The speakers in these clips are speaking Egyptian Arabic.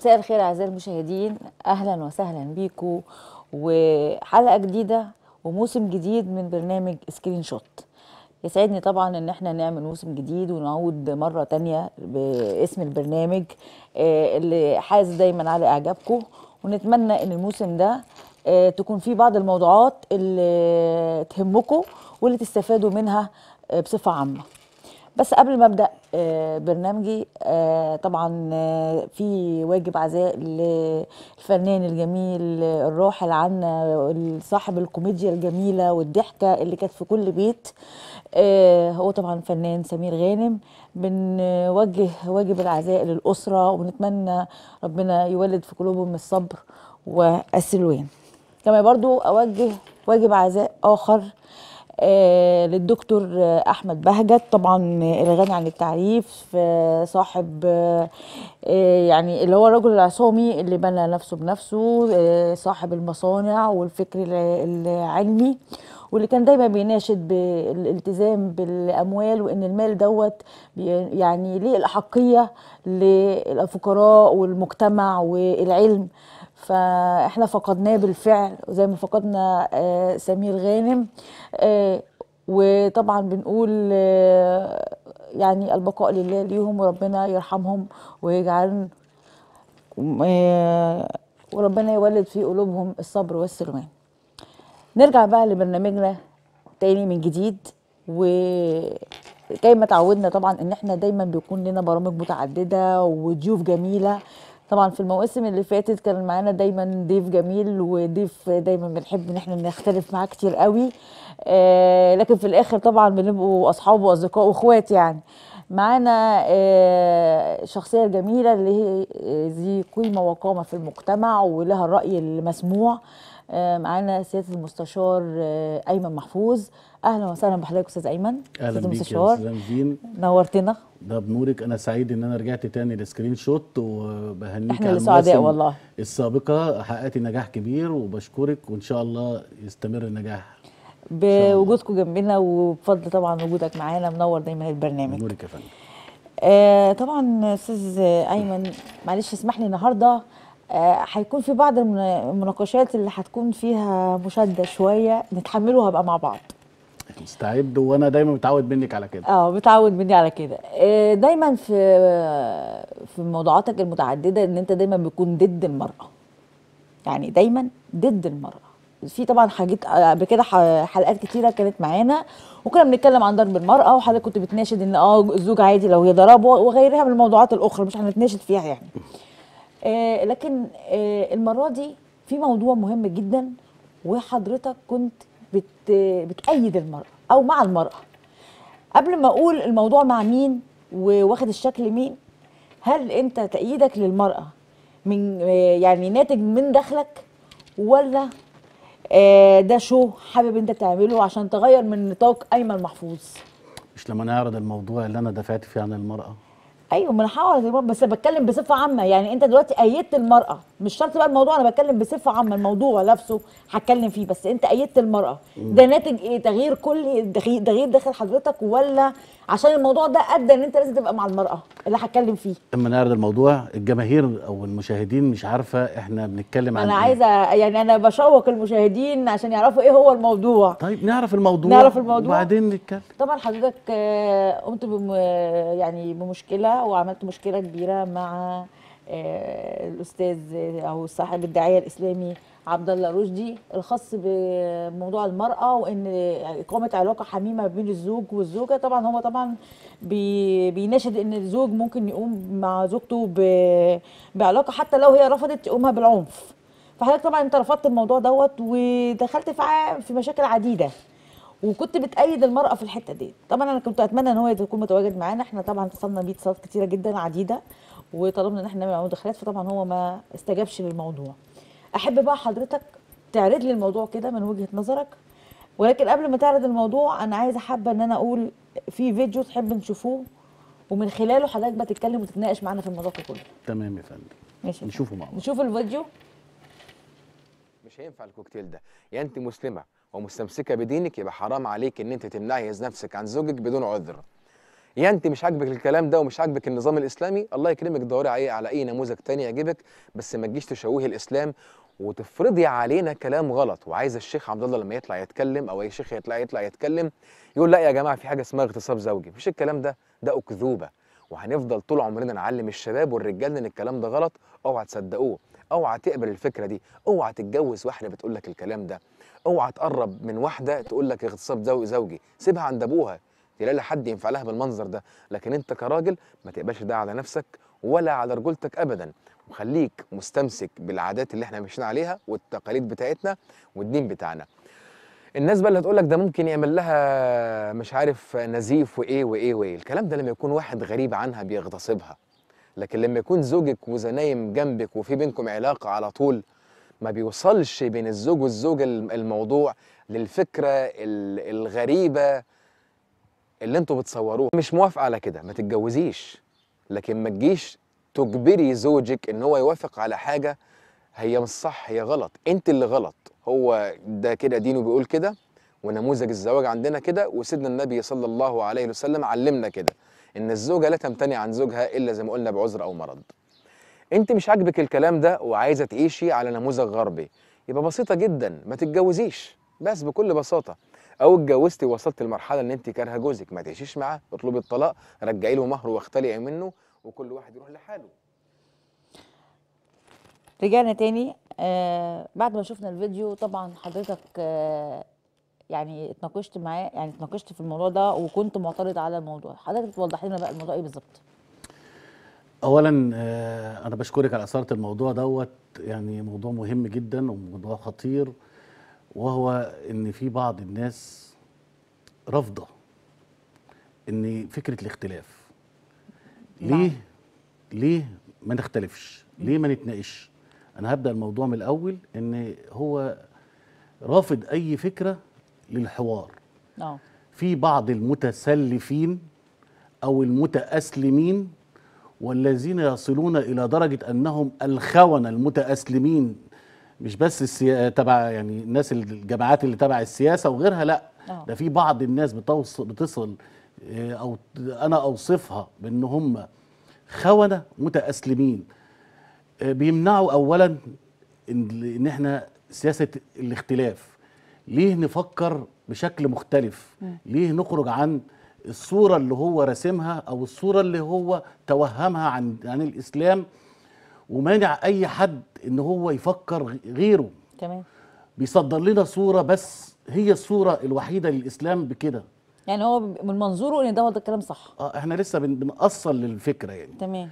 مساء الخير اعزائي المشاهدين اهلا وسهلا بيكم وحلقه جديده وموسم جديد من برنامج سكرين شوت يسعدني طبعا ان احنا نعمل موسم جديد ونعود مره تانية باسم البرنامج آه، اللي حاز دايما على اعجابكم ونتمنى ان الموسم ده آه، تكون فيه بعض الموضوعات اللي تهمكم واللي تستفادوا منها آه، بصفه عامه بس قبل ما ابدا آه، برنامجي آه، طبعا آه، في واجب عزاء للفنان الجميل آه، الراحل عنا صاحب الكوميديا الجميله والضحكه اللي كانت في كل بيت آه، هو طبعا فنان سمير غانم بنوجه واجب العزاء للاسره ونتمنى ربنا يولد في قلوبهم الصبر والسلوان كما برضو اوجه واجب عزاء اخر آه، للدكتور آه، احمد بهجت طبعا آه، الغني عن التعريف آه، صاحب آه، آه، يعني اللي هو الرجل العصامي اللي بنى نفسه بنفسه آه، صاحب المصانع والفكر الع- العلمي واللي كان دايما بيناشد بالالتزام بالاموال وان المال دوت بي- يعني ليه الاحقيه للفقراء والمجتمع والعلم فاحنا فقدناه بالفعل زي ما فقدنا آه، سمير غانم آه، وطبعا بنقول آه، يعني البقاء لله ليهم وربنا يرحمهم ويجعل آه، وربنا يولد في قلوبهم الصبر والسلوان نرجع بقى لبرنامجنا تاني من جديد وكي ما تعودنا طبعا ان احنا دايما بيكون لنا برامج متعدده وضيوف جميله طبعا في المواسم اللي فاتت كان معانا دايما ضيف جميل وضيف دايما بنحب ان احنا نختلف معاه كتير قوي آه لكن في الاخر طبعا بنبقوا اصحاب واصدقاء واخوات يعني معانا آه، شخصية جميلة اللي هي آه، ذي قيمة وقامة في المجتمع ولها الرأي المسموع آه، معانا سيادة المستشار آه، أيمن محفوظ أهلا وسهلا بحضرتك أستاذ أيمن اهلا سيادة بيك يا المستشار استاذه نزين نورتنا ده بنورك انا سعيد ان انا رجعت تاني لسكرين شوت وبهنيك إحنا على اللي سعداء المواسم والله. السابقه حققتي نجاح كبير وبشكرك وان شاء الله يستمر النجاح بوجودكم جنبنا وبفضل طبعا وجودك معانا منور دايما البرنامج بنورك يا فندم آه طبعا استاذ ايمن معلش اسمح لي النهارده آه، هيكون في بعض المن- المناقشات اللي هتكون فيها مشاده شويه نتحملها بقى مع بعض مستعد وانا دايما متعود منك على كده اه متعود مني على كده آه، دايما في في موضوعاتك المتعدده ان انت دايما بيكون ضد المراه يعني دايما ضد المراه في طبعا حاجات قبل كده ح- حلقات كتيره كانت معانا وكنا بنتكلم عن ضرب المراه وحضرتك كنت بتناشد ان اه الزوج عادي لو هي ضربه وغيرها من الموضوعات الاخرى مش هنتناشد فيها يعني آه لكن آه المره دي في موضوع مهم جدا وحضرتك كنت بت بتأيد المراه او مع المراه قبل ما اقول الموضوع مع مين وواخد الشكل مين هل انت تأييدك للمرأة من آه، يعني ناتج من داخلك ولا آه، ده شو حابب انت تعمله عشان تغير من نطاق ايمن محفوظ مش لما نعرض الموضوع اللي انا دافعت فيه عن المراه ايوه ما انا هحاول بس بتكلم بصفه عامه يعني انت دلوقتي ايدت المراه مش شرط بقى الموضوع انا بتكلم بصفه عامه الموضوع نفسه هتكلم فيه بس انت ايدت المراه ده ناتج ايه تغيير كلي تغيير تغيير داخل حضرتك ولا عشان الموضوع ده ادى ان انت لازم تبقى مع المراه اللي هتكلم فيه اما نعرض الموضوع الجماهير او المشاهدين مش عارفه احنا بنتكلم عن انا إيه. عايزه يعني انا بشوق المشاهدين عشان يعرفوا ايه هو الموضوع طيب نعرف الموضوع نعرف الموضوع. وبعدين نتكلم طبعا حضرتك آه، قمت بم يعني بمشكله وعملت مشكله كبيره مع آه، الاستاذ او صاحب الداعيه الاسلامي عبد الله رشدي الخاص بموضوع المراه وان اقامه علاقه حميمه بين الزوج والزوجه طبعا هو طبعا بي بيناشد ان الزوج ممكن يقوم مع زوجته ب- بعلاقه حتى لو هي رفضت يقومها بالعنف فحضرتك طبعا انت رفضت الموضوع دوت ودخلت في ع- في مشاكل عديده وكنت بتأيد المرأة في الحتة دي طبعا أنا كنت أتمنى إن هو يكون متواجد معانا إحنا طبعا اتصلنا بيه اتصالات كتيرة جدا عديدة وطلبنا إن إحنا نعمل معاه مداخلات فطبعا هو ما استجابش للموضوع أحب بقى حضرتك تعرض لي الموضوع كده من وجهة نظرك ولكن قبل ما تعرض الموضوع أنا عايزة حابة إن أنا أقول في فيديو تحب نشوفوه ومن خلاله حضرتك بقى تتكلم وتتناقش معانا في الموضوع كله تمام يا فندم ماشي يا نشوفه فندم. مع بعض. نشوف الفيديو مش هينفع الكوكتيل ده يا انت مسلمه ومستمسكه بدينك يبقى حرام عليك ان انت تمنعي نفسك عن زوجك بدون عذر يا انت مش عاجبك الكلام ده ومش عاجبك النظام الاسلامي الله يكرمك دوري على على اي نموذج تاني يعجبك بس ما تجيش تشوهي الاسلام وتفرضي علينا كلام غلط وعايز الشيخ عبد الله لما يطلع يتكلم او اي شيخ يطلع يطلع يتكلم يقول لا يا جماعه في حاجه اسمها اغتصاب زوجي مفيش الكلام ده ده اكذوبه وهنفضل طول عمرنا نعلم الشباب والرجال ان الكلام ده غلط اوعى تصدقوه اوعى تقبل الفكره دي اوعى تتجوز واحده بتقول لك الكلام ده اوعى تقرب من واحده تقول لك اغتصاب زو- زوجي سيبها عند ابوها تلاقي حد ينفع لها بالمنظر ده لكن انت كراجل ما تقبلش ده على نفسك ولا على رجولتك ابدا وخليك مستمسك بالعادات اللي احنا ماشيين عليها والتقاليد بتاعتنا والدين بتاعنا الناس بقى اللي هتقول لك ده ممكن يعمل لها مش عارف نزيف وايه وايه وايه الكلام ده لما يكون واحد غريب عنها بيغتصبها لكن لما يكون زوجك وزنايم جنبك وفي بينكم علاقه على طول ما بيوصلش بين الزوج والزوجه الم- الموضوع للفكره ال- الغريبه اللي انتوا بتصوروه مش موافقه على كده ما تتجوزيش لكن ما تجيش تجبري زوجك ان هو يوافق على حاجه هي مش صح هي غلط انت اللي غلط هو ده كده دينه بيقول كده ونموذج الزواج عندنا كده وسيدنا النبي صلى الله عليه وسلم علمنا كده ان الزوجه لا تمتنع عن زوجها الا زي ما قلنا بعذر او مرض انت مش عاجبك الكلام ده وعايزه تعيشي على نموذج غربي يبقى بسيطه جدا ما تتجوزيش بس بكل بساطه او اتجوزتي ووصلت لمرحله ان انت كارهه جوزك ما تعيشيش معاه اطلبي الطلاق رجعي له مهره واختلعي منه وكل واحد يروح لحاله رجعنا تاني آه بعد ما شفنا الفيديو طبعا حضرتك آه يعني اتناقشت معاه يعني اتناقشت في الموضوع ده وكنت معترض على الموضوع حضرتك توضح لنا بقى الموضوع ايه بالظبط اولا آه، انا بشكرك على اثاره الموضوع دوت يعني موضوع مهم جدا وموضوع خطير وهو ان في بعض الناس رافضه ان فكره الاختلاف نعم. ليه ليه ما نختلفش ليه ما نتناقش انا هبدا الموضوع من الاول ان هو رافض اي فكره للحوار اه في بعض المتسلفين او المتاسلمين والذين يصلون الى درجه انهم الخونه المتاسلمين مش بس السيا... تبع يعني الناس الجماعات اللي تبع السياسه وغيرها لا آه. ده في بعض الناس بتوصل بتصل آه، او انا اوصفها بان هم خونه متاسلمين آه، بيمنعوا اولا ان إن احنا سياسه الاختلاف ليه نفكر بشكل مختلف ليه نخرج عن الصوره اللي هو راسمها او الصوره اللي هو توهمها عن عن الاسلام ومانع اي حد ان هو يفكر غ- غيره تمام بيصدر لنا صوره بس هي الصوره الوحيده للاسلام بكده يعني هو من منظوره ان ده هو ده الكلام صح اه احنا لسه بن- بنأصل للفكره يعني تمام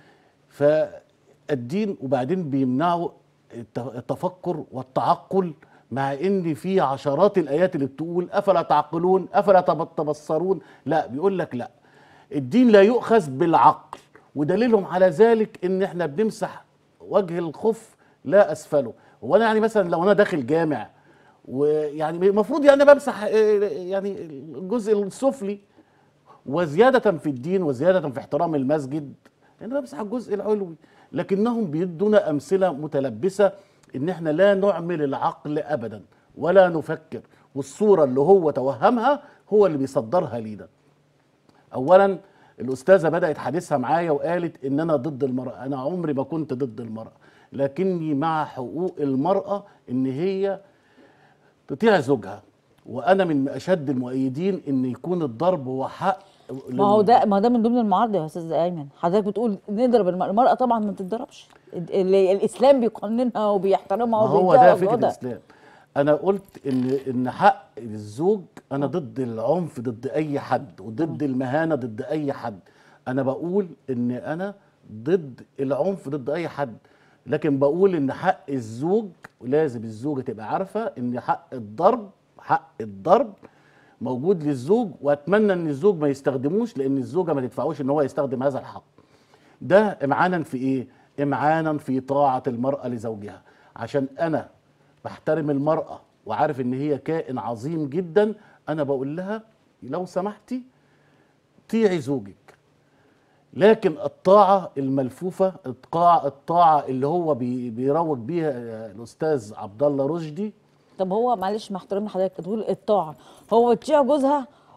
فالدين وبعدين بيمنعوا الت- التفكر والتعقل مع ان في عشرات الايات اللي بتقول افلا تعقلون افلا تب- تبصرون لا بيقول لك لا الدين لا يؤخذ بالعقل ودليلهم على ذلك ان احنا بنمسح وجه الخف لا اسفله وانا يعني مثلا لو انا داخل جامع ويعني المفروض يعني بمسح آه، يعني الجزء السفلي وزيادة في الدين وزيادة في احترام المسجد أنا بمسح الجزء العلوي لكنهم بيدونا أمثلة متلبسة إن إحنا لا نعمل العقل أبدا ولا نفكر والصورة اللي هو توهمها هو اللي بيصدرها لينا أولا الأستاذة بدأت حديثها معايا وقالت إن أنا ضد المرأة أنا عمري ما كنت ضد المرأة لكني مع حقوق المرأة إن هي تطيع زوجها وانا من اشد المؤيدين ان يكون الضرب هو حق ما هو ده ما هو ده من ضمن المعارضه يا استاذ ايمن حضرتك بتقول نضرب المرأة المرأة طبعا ما تتضربش ال- ال- الاسلام بيقننها وبيحترمها ما هو وبيديها ده فكره وجودها. الاسلام انا قلت ان ان حق الزوج انا ضد العنف ضد اي حد وضد المهانه ضد اي حد انا بقول ان انا ضد العنف ضد اي حد لكن بقول ان حق الزوج لازم الزوجه تبقى عارفه ان حق الضرب حق الضرب موجود للزوج واتمنى ان الزوج ما يستخدموش لان الزوجه ما تدفعوش ان هو يستخدم هذا الحق ده امعانا في ايه امعانا في طاعه المراه لزوجها عشان انا بحترم المراه وعارف ان هي كائن عظيم جدا انا بقول لها لو سمحتي طيعي زوجك لكن الطاعه الملفوفه الطاعه الطاعه اللي هو بي- بيروج بيها الاستاذ عبد الله رشدي طب هو معلش مع احترامي لحضرتك تقول الطاعه هو بتطيع جوزها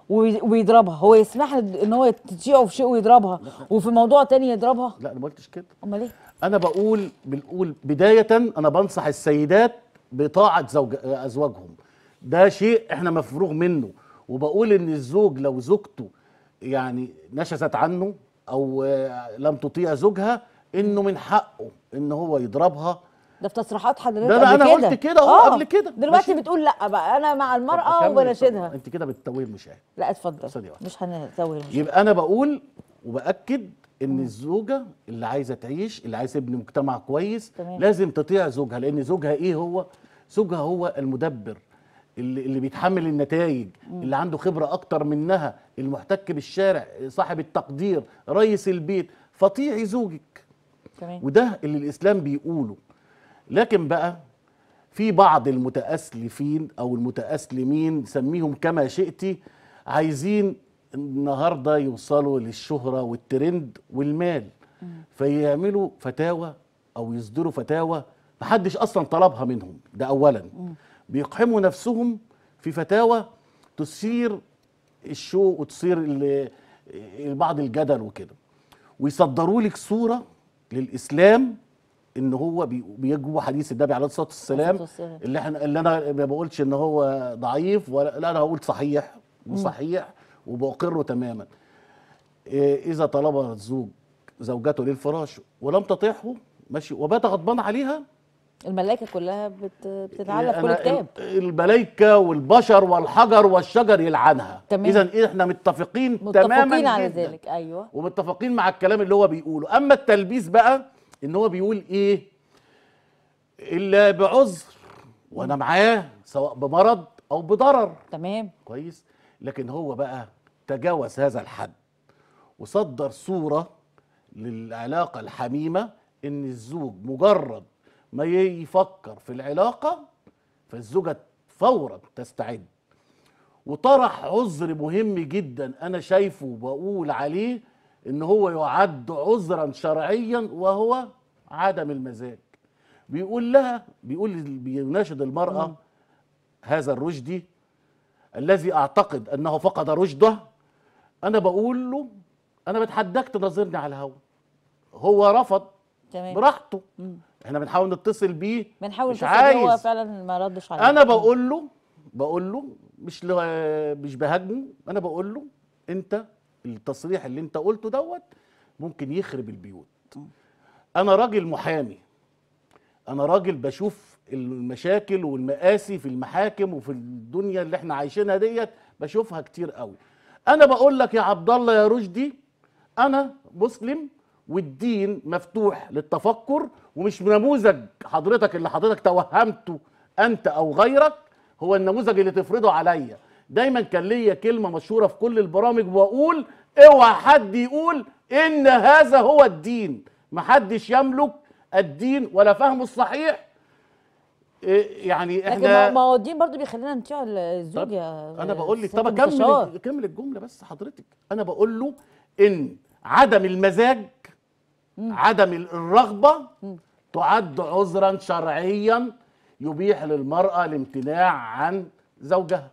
وي- ويضربها هو يسمح له ان هو تطيعه في شيء ويضربها وفي موضوع تاني يضربها لا انا ما قلتش كده امال ايه انا بقول بنقول بدايه انا بنصح السيدات بطاعه زوج ازواجهم ده شيء احنا مفروغ منه وبقول ان الزوج لو زوجته يعني نشزت عنه او آه، لم تطيع زوجها انه من حقه ان هو يضربها ده في تصريحات حضرتك ده أنا- قبل أنا كده. قلت كده أهو آه، قبل كده. دلوقتي ماشي. بتقول لا بقى انا مع المراه أكمل. وبناشدها انت كده بتتوه المشاهد لا اتفضل ثانية واحدة. مش هنزود يبقى انا بقول وباكد ان الزوجه اللي عايزه تعيش اللي عايزه تبني مجتمع كويس تمام. لازم تطيع زوجها لان زوجها ايه هو زوجها هو المدبر اللي, اللي بيتحمل النتائج اللي عنده خبره اكتر منها المحتك بالشارع صاحب التقدير رئيس البيت فطيعي زوجك تمام وده اللي الاسلام بيقوله لكن بقى في بعض المتأسلفين او المتأسلمين سميهم كما شئتي عايزين النهارده يوصلوا للشهرة والترند والمال فيعملوا فتاوى او يصدروا فتاوى محدش اصلا طلبها منهم ده اولا بيقحموا نفسهم في فتاوى تثير الشوق وتثير ال- بعض الجدل وكده ويصدروا لك صوره للاسلام ان هو بي- بيجوا حديث النبي عليه الصلاه والسلام الصلاة والسلام. اللي احنا اللي انا ما بقولش ان هو ضعيف ولا لا انا هقول صحيح وصحيح وبقره تماما إيه اذا طلب الزوج زوجته للفراش ولم تطيعه ماشي وبات غضبان عليها الملائكه كلها بت... بتتعلق في كل أنا كتاب ال- الملائكه والبشر والحجر والشجر يلعنها تمام. اذا احنا متفقين تماما متفقين على جداً. ذلك ايوه ومتفقين مع الكلام اللي هو بيقوله اما التلبيس بقى ان هو بيقول ايه الا بعذر وانا معاه سواء بمرض او بضرر تمام كويس لكن هو بقى تجاوز هذا الحد وصدر صورة للعلاقة الحميمة ان الزوج مجرد ما يفكر في العلاقة فالزوجة فورا تستعد وطرح عذر مهم جدا انا شايفه وبقول عليه ان هو يعد عذرا شرعيا وهو عدم المزاج بيقول لها بيقول بيناشد المرأة هذا الرشدي الذي اعتقد انه فقد رشده انا بقول له انا بتحداك تناظرني على الهوا هو رفض تمام براحته احنا بنحاول نتصل بيه بنحاول مش نشوف إن هو عايز فعلا ما ردش علينا انا بقول له بقول له مش ل... مش بهاجمه انا بقول له انت التصريح اللي انت قلته دوت ممكن يخرب البيوت انا راجل محامي انا راجل بشوف المشاكل والمآسي في المحاكم وفي الدنيا اللي احنا عايشينها ديت بشوفها كتير قوي انا بقول لك يا عبد الله يا رشدي انا مسلم والدين مفتوح للتفكر ومش نموذج حضرتك اللي حضرتك توهمته انت او غيرك هو النموذج اللي تفرضه عليا دايما كان ليا كلمه مشهوره في كل البرامج واقول اوعى حد يقول ان هذا هو الدين محدش يملك الدين ولا فهمه الصحيح إيه يعني لكن احنا ما- ما هو الدين برضه بيخلينا نطيع الزوج طب يا انا بقول لك سيادة طب اكمل المستشار. كمل الجمله بس حضرتك انا بقول له ان عدم المزاج عدم الرغبه تعد عذرا شرعيا يبيح للمراه الامتناع عن زوجها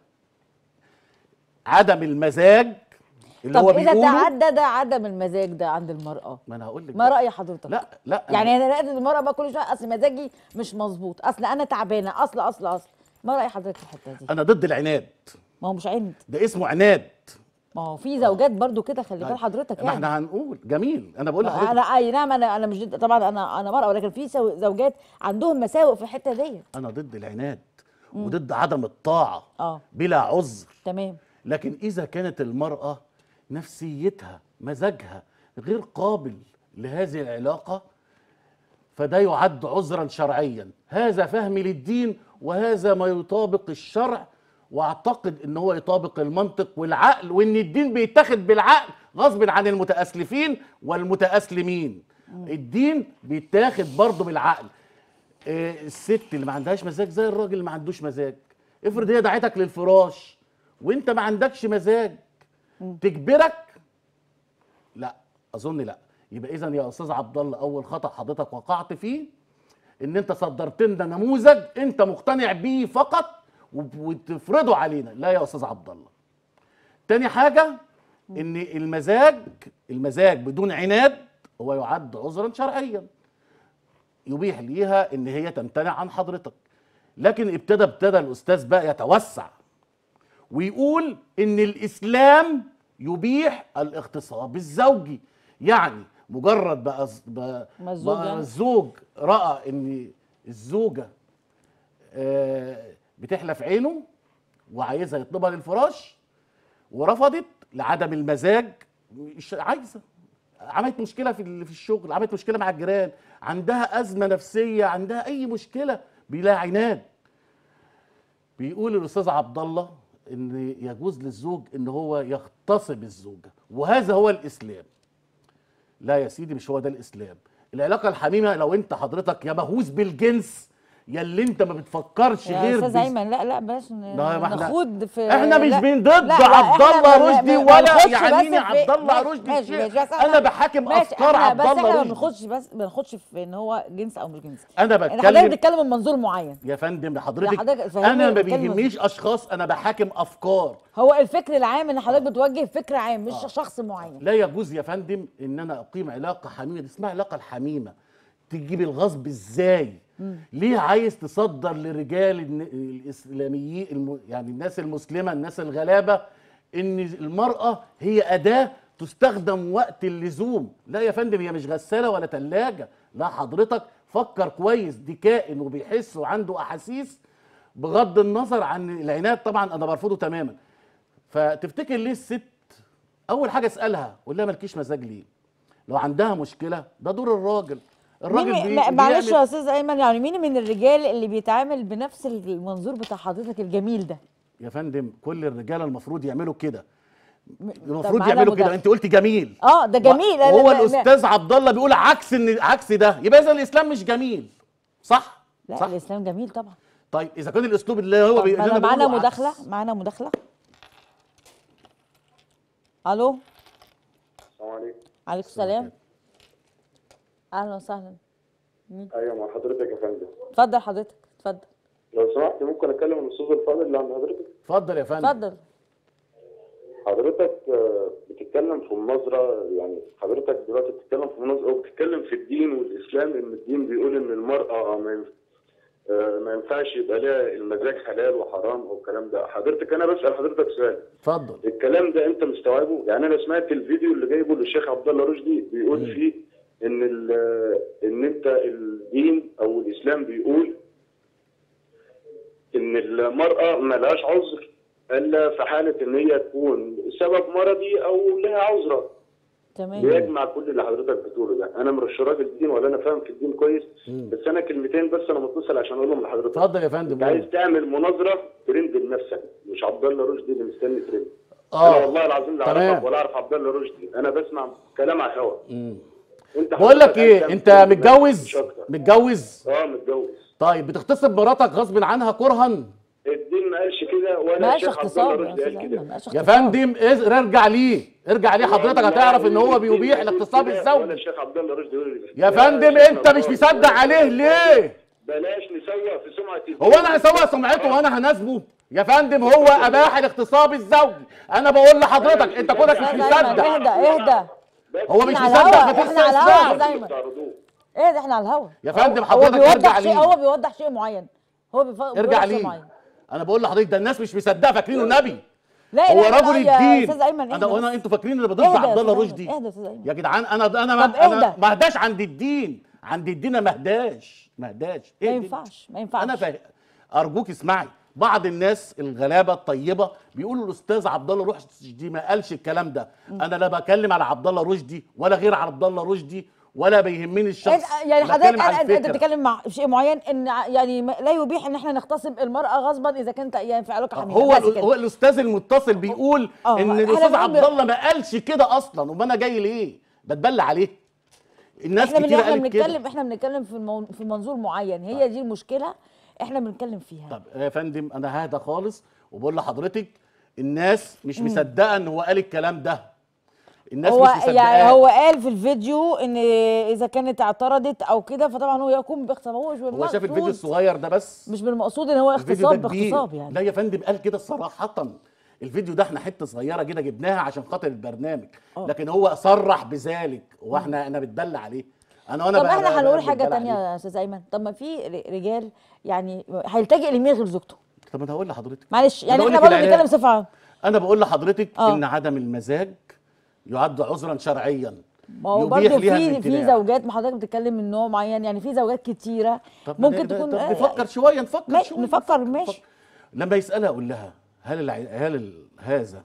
عدم المزاج اللي طب هو اذا بيقوله تعدد عدم المزاج ده عند المراه ما انا هقول لك ما بقى. راي حضرتك لا لا يعني انا لقيت المراه بقى كل شويه اصل مزاجي مش مظبوط اصل انا تعبانه اصل اصل اصل ما راي حضرتك في الحته دي انا ضد العناد ما هو مش عند ده اسمه عناد ما هو في زوجات برضو كده خلي بال حضرتك ما يعني احنا هنقول جميل انا بقول ما لحضرتك انا اي نعم انا انا مش ضد- طبعا انا انا مرأة ولكن في سو- زوجات عندهم مساوئ في الحته دي انا ضد العناد وضد عدم الطاعه اه بلا عذر تمام لكن اذا كانت المراه نفسيتها مزاجها غير قابل لهذه العلاقه فده يعد عذرا شرعيا هذا فهمي للدين وهذا ما يطابق الشرع واعتقد ان هو يطابق المنطق والعقل وان الدين بيتاخد بالعقل غصب عن المتاسلفين والمتاسلمين الدين بيتاخد برضه بالعقل آه، الست اللي ما عندهاش مزاج زي الراجل اللي ما عندوش مزاج افرض هي دعتك للفراش وانت ما عندكش مزاج تجبرك لا اظن لا يبقى اذا يا استاذ عبد الله اول خطا حضرتك وقعت فيه ان انت صدرت لنا نموذج انت مقتنع بيه فقط وب- وتفرضه علينا لا يا استاذ عبد الله تاني حاجه ان المزاج المزاج بدون عناد هو يعد عذرا شرعيا يبيح ليها ان هي تمتنع عن حضرتك لكن ابتدى ابتدى الاستاذ بقى يتوسع ويقول ان الاسلام يبيح الاغتصاب الزوجي يعني مجرد بقى, بقى, ما الزوج بقى يعني. الزوج راى ان الزوجه آه، بتحلف عينه وعايزها يطلبها للفراش ورفضت لعدم المزاج مش عايزه عملت مشكله في ال- في الشغل عملت مشكله مع الجيران عندها ازمه نفسيه عندها اي مشكله بلا عناد بيقول الاستاذ عبد الله ان يجوز للزوج ان هو يغتصب الزوجه وهذا هو الاسلام لا يا سيدي مش هو ده الاسلام العلاقه الحميمه لو انت حضرتك يا مهووس بالجنس يا اللي انت ما بتفكرش يا غير استاذ بس- ايمن لا لا بلاش ن- لا، ما احنا- نخوض في احنا مش لا، من ضد لا، لا، عبد احنا الله ما- رشدي ما- ما ولا نخوضش يعنيني بس في- عبد الله ماشي، رشدي ماشي، شيء. ماشي، بس انا بحاكم ماشي، افكار احنا عبد بس احنا الله ما رشدي بنخش بس بنخش في ان هو جنس او مش جنس انا احنا حضرتك بتكلم بتتكلم من منظور معين يا فندم لا، حضرتك حضرتك فهمني انا ما بتكلم- بيهمنيش اشخاص انا بحاكم افكار هو الفكر العام ان حضرتك بتوجه فكر عام مش شخص معين لا يجوز يا فندم ان انا اقيم علاقه حميمه دي اسمها علاقه الحميمه تجيب الغصب ازاي ليه عايز تصدر لرجال الن- الاسلاميين الم... يعني الناس المسلمه الناس الغلابه ان المراه هي اداه تستخدم وقت اللزوم لا يا فندم هي مش غساله ولا ثلاجه لا حضرتك فكر كويس دي كائن وبيحس وعنده احاسيس بغض النظر عن العناد طبعا انا برفضه تماما فتفتكر ليه الست اول حاجه اسالها قول لها مالكيش مزاج ليه لو عندها مشكله ده دور الراجل الراجل مين بي... ما- معلش بيعمل- يا استاذ ايمن يعني مين من الرجال اللي بيتعامل بنفس المنظور بتاع حضرتك الجميل ده يا فندم كل الرجاله المفروض يعملوا كده م- المفروض طب معانا يعملوا كده مداخلة. انت قلت جميل اه ده جميل أنا- وهو ما- ما- الاستاذ عبد الله بيقول عكس ان عكس ده يبقى اذا الاسلام مش جميل صح لا صح الاسلام جميل طبعا طيب اذا كان الاسلوب اللي هو طب بي... اللي أنا أنا معانا بقوله مداخله عكس. معانا مداخله الو السلام عليكم عليكم السلام اهلا وسهلا ايوه مع حضرتك يا فندم اتفضل حضرتك اتفضل لو سمحت ممكن اتكلم الاستاذ الفاضل اللي عند حضرتك اتفضل يا فندم اتفضل حضرتك آه، بتتكلم في مناظره يعني حضرتك دلوقتي بتتكلم في مناظره او بتتكلم في الدين والاسلام ان الدين بيقول ان المراه ما ينف- آه، ما ينفعش يبقى لها المزاج حلال وحرام او الكلام ده حضرتك انا بسال حضرتك سؤال اتفضل الكلام ده انت مستوعبه يعني انا سمعت الفيديو اللي جايبه للشيخ عبد الله رشدي بيقول فيه ان ال- ان انت الدين او الاسلام بيقول ان المراه ملهاش عذر الا في حاله ان هي تكون سبب مرضي او لها عذره تمام بيجمع كل اللي حضرتك بتقوله ده انا مش راجل الدين ولا انا فاهم في الدين كويس بس انا كلمتين بس انا متصل عشان اقولهم لحضرتك اتفضل يا فندم انت عايز قول. تعمل مناظره ترند لنفسك مش عبد الله رشدي اللي مستني ترند آه. انا والله العظيم لا تمام. اعرفك ولا اعرف عبد الله رشدي انا بسمع كلام على الهوا انت بقول لك حضرتك عايز ايه تعمل انت ترند لنفسك، متجوز مش أكتر. متجوز اه متجوز طيب بتغتصب مراتك غصب عنها كرها الدين ما قالش كده ما ولا قالش الشيخ عبد الله اغتصاب يا رشدي استاذ قال ايمن كده ما قالش يا اغتصاب. فندم إز- ارجع ليه ارجع ليه حضرتك والله هتعرف ان هو الدين بيبيح ما الاغتصاب قال كده ولا الزوجي الشيخ عبد الله رشدي يقول يا فندم شيخ انت مش الله، مصدق عليه ليه بلاش نسوق في سمعه الدين. هو انا هسوق سمعته وانا هناسبه يا فندم هو اباح الاغتصاب الزوجي انا بقول لحضرتك انت كونك مش استاذ ايمن مصدق اهدى اهدى هو مش احنا على مصدق الهوا، ما احنا على الهوا تسمع يا دايما. بتعرضوه. ايه ده احنا على الهوا يا فندم هو- حضرتك هو بيوضح ارجع شيء ليه. هو بيوضح شيء معين هو بيف- بيوضح ارجع شيء ليه معين انا بقول لحضرتك ده الناس مش مصدقه فاكرينه نبي لا هو لا لا رجل يا الدين استاذ ايمن انا اهدى وانا بس. انتوا فاكرين ان ضد اهدى يا عبد الله أستاذ رشدي أيمن، اهدى يا استاذ ايمن يا جدعان انا انا طب ما انا اهدى. ما اهداش عند الدين عند الدين ما اهداش ما اهداش ما ايه دي؟ ينفعش ما ينفعش انا فاهم ارجوك اسمعي بعض الناس الغلابه الطيبه بيقولوا الاستاذ عبد الله رشدي ما قالش الكلام ده انا لا بكلم على عبد الله رشدي ولا غير عبد الله رشدي ولا بيهمني الشخص انت يعني بتكلم حضرتك على انت انت الفكرة. بتتكلم مع شيء معين ان ع- يعني ما- لا يبيح ان احنا نغتصب المراه غصبا اذا كانت يعني في علاقه حميمه هو بس ال- كده. هو الاستاذ المتصل بيقول اه، ان احنا الاستاذ بنقول عبد ب- الله ما قالش كده اصلا وما انا جاي ليه بتبلى عليه الناس احنا من كتير احنا قالت كده بنتكلم احنا بنتكلم في المو... في منظور معين هي دي المشكله احنا بنتكلم فيها طب يا فندم انا ههدى خالص وبقول لحضرتك الناس مش مصدقه ان هو قال الكلام ده الناس هو مش مصدقاه يعني هو قال في الفيديو ان اذا كانت اعترضت او كده فطبعا هو يقوم باغتصاب هو مش هو بالمقصود شاف الفيديو الصغير ده بس مش بالمقصود ان هو الفيديو اغتصاب ده كبير باغتصاب يعني لا يا فندم قال كده صراحه الفيديو ده احنا حته صغيره كده جبناها عشان خاطر البرنامج آه. لكن هو صرح بذلك واحنا انا بتبلى عليه انا وانا طب بقى- احنا بقى- هنقول بقى حاجه بتبلى تانية عليه. يا استاذ ايمن طب ما في ر- رجال يعني هيلتجئ لمين غير زوجته طب انا هقول لحضرتك معلش يعني بقول احنا لك برضه العلاج. بنتكلم بصفه عامه انا بقول لحضرتك آه. ان عدم المزاج يعد عذرا شرعيا ما هو يبيح برضه ليها في في الامتناع. زوجات ما حضرتك بتتكلم من نوع معين يعني في زوجات كتيره طب ممكن ده- تكون طب آه، نفكر شويه نفكر ماشي، شويه نفكر، ماشي. لما يسالها اقول لها هل الع... هل ال... هذا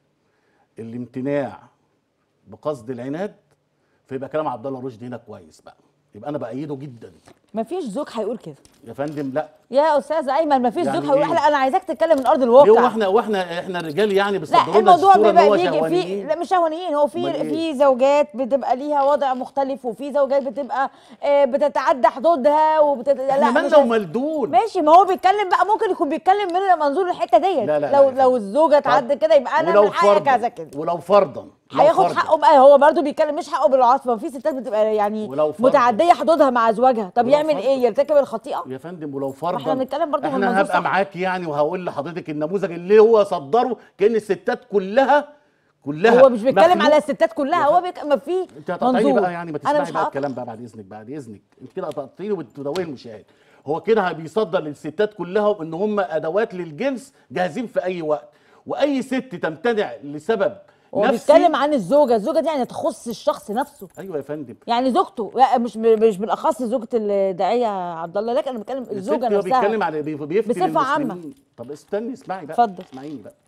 الامتناع بقصد العناد فيبقى كلام عبد الله رشدي هنا كويس بقى يبقى انا بايده جدا ما فيش زوج هيقول كده يا فندم لا يا استاذ ايمن ما فيش يعني زوج هيقول إيه؟ لا انا عايزاك تتكلم من ارض ليه الواقع هو احنا واحنا احنا الرجال يعني لا بيصدروا لنا الموضوع الصوره ان بيبقى هو بيجي في شهوانيين لا مش شهوانيين هو في أمال إيه؟ في زوجات بتبقى ليها وضع مختلف وفي زوجات بتبقى آه، بتتعدى حدودها وبتت... احنا مش مالنا عايز- وملدون ماشي ما هو بيتكلم بقى ممكن يكون بيتكلم من منظور الحته ديت لا، لا، لو لا، لو لا. الزوجه تعدى كده يبقى انا من حقي كذا كده ولو فرضا لو هياخد فرضاً. حقه بقى هو برضه بيتكلم مش حقه بالعاطفه في ستات بتبقى يعني ولو فرضاً. متعديه حدودها مع زوجها طب ولو يعمل فرضاً. ايه يرتكب الخطيئه يا فندم ولو فرضا احنا بنتكلم برضه من احنا منظور هبقى صح. معاك يعني وهقول لحضرتك النموذج اللي هو صدره كان الستات كلها كلها هو مش بيتكلم مخلوق- على الستات كلها يا هو فندم. بيك... ما في انت هتقطعيني منظور بقى يعني ما انا تسمعي مش بقى هقطع الكلام بقى بعد اذنك بعد اذنك انت كده قطعتيني وبتدوي المشاهد هو كده بيصدر للستات كلها ان هم ادوات للجنس جاهزين في اي وقت واي ست تمتنع لسبب هو نفسي بيتكلم عن الزوجه الزوجه دي يعني تخص الشخص نفسه ايوه يا فندم يعني زوجته لا مش مش بالاخص زوجه الداعيه عبد الله لكن انا بتكلم الزوجه الست هو نفسها بيتكلم على بي- بيفتي بصفة عامة. للمسلمين. طب استني اسمعي بقى اتفضل. اسمعيني بقى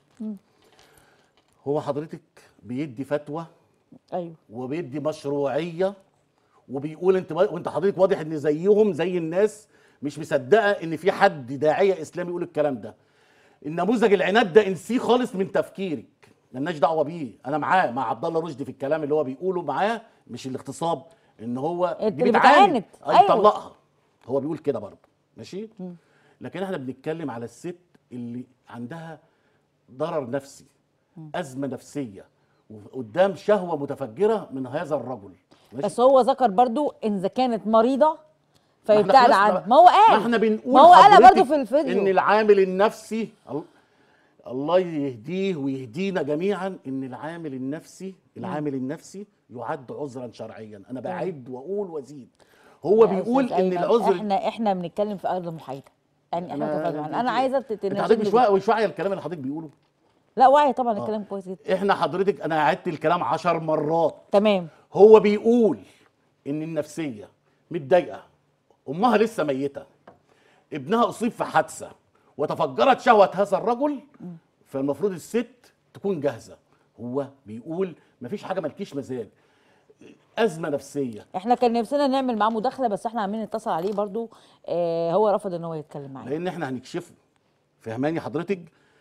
هو حضرتك بيدي فتوى ايوه وبيدي مشروعيه وبيقول انت وانت حضرتك واضح ان زيهم زي الناس مش مصدقه ان في حد داعيه اسلامي يقول الكلام ده النموذج العناد ده انسيه خالص من تفكيرك ملناش دعوه بيه انا معاه مع عبد الله رشدي في الكلام اللي هو بيقوله معاه مش الاغتصاب ان هو انت دي اللي بتعاند بتعاند. أي أيوة. طلقها هو بيقول كده برضه ماشي لكن احنا بنتكلم على الست اللي عندها ضرر نفسي ازمه نفسيه وقدام شهوه متفجره من هذا الرجل ماشي؟ بس هو ذكر برضو ان اذا كانت مريضه ما احنا فيبتعد خلصنا عنها بقى. ما هو قال ما احنا بنقول ما هو قالها حضرتك برضو في الفيديو ان العامل النفسي ال- الله يهديه ويهدينا جميعا ان العامل النفسي العامل النفسي يعد عذرا شرعيا انا بعد واقول وازيد هو يا بيقول أستاذ ان أيمن، العذر احنا احنا بنتكلم في ارض محايده يعني احنا أنا- متفاهمين أنت- انا عايزه انت حضرتك تناشدني مش بيه. واعي مش واعي الكلام اللي حضرتك بيقوله لا واعي طبعا الكلام كويس جدا احنا حضرتك انا عدت الكلام عشر مرات تمام هو بيقول ان النفسيه متضايقه امها لسه ميته ابنها اصيب في حادثه وتفجرت شهوه هذا الرجل فالمفروض الست تكون جاهزه هو بيقول مفيش حاجه مالكيش مزاج ازمه نفسيه احنا كان نفسنا نعمل معاه مداخله بس احنا عاملين نتصل عليه برضو آه هو رفض ان هو يتكلم معانا لان احنا هنكشفه فهماني حضرتك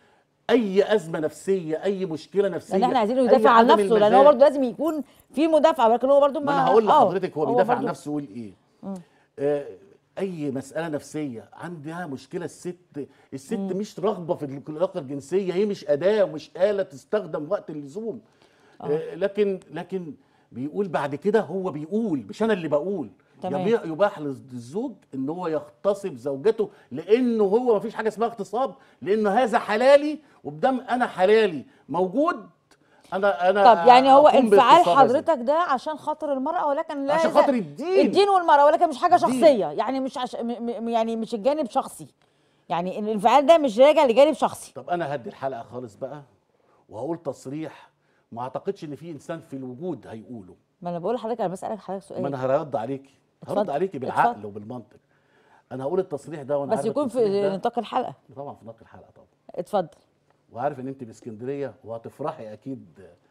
اي ازمه نفسيه اي مشكله نفسيه لان احنا عايزينه أي يدافع عن عدم نفسه لان هو المزاج. برضو لازم يكون في مدافع ولكن هو برضو ما ما انا هقول آه، لحضرتك هو بيدافع عن برضو- نفسه يقول ايه آه اي مساله نفسيه عندها مشكله الست الست مش رغبه في العلاقه الجنسيه هي مش اداه ومش اله تستخدم وقت اللزوم آه لكن لكن بيقول بعد كده هو بيقول مش انا اللي بقول تمام. يبيع- يباح للزوج ان هو يغتصب زوجته لانه هو ما فيش حاجه اسمها اغتصاب لانه هذا حلالي وبدام انا حلالي موجود انا انا طب يعني هو أقوم انفعال باغتصاب هذا. حضرتك ده عشان خاطر المرأة ولكن لا عشان يزال- خاطر الدين. الدين والمرأة ولكن مش حاجة الدين. شخصية يعني مش عش... م... م... يعني مش الجانب شخصي يعني إن الانفعال ده مش راجع لجانب شخصي طب انا هدي الحلقه خالص بقى وهقول تصريح ما اعتقدش ان في انسان في الوجود هيقوله ما انا بقول لحضرتك انا بسألك حضرتك ما سؤال انا هرد عليكي هرد اتفضل. عليكي بالعقل اتفضل. وبالمنطق انا هقول التصريح ده وانا بس عارف يكون في التصريح ده- نطاق الحلقة طبعا في نقل الحلقه طبعا اتفضل وعارف ان انت باسكندريه وهتفرحي اكيد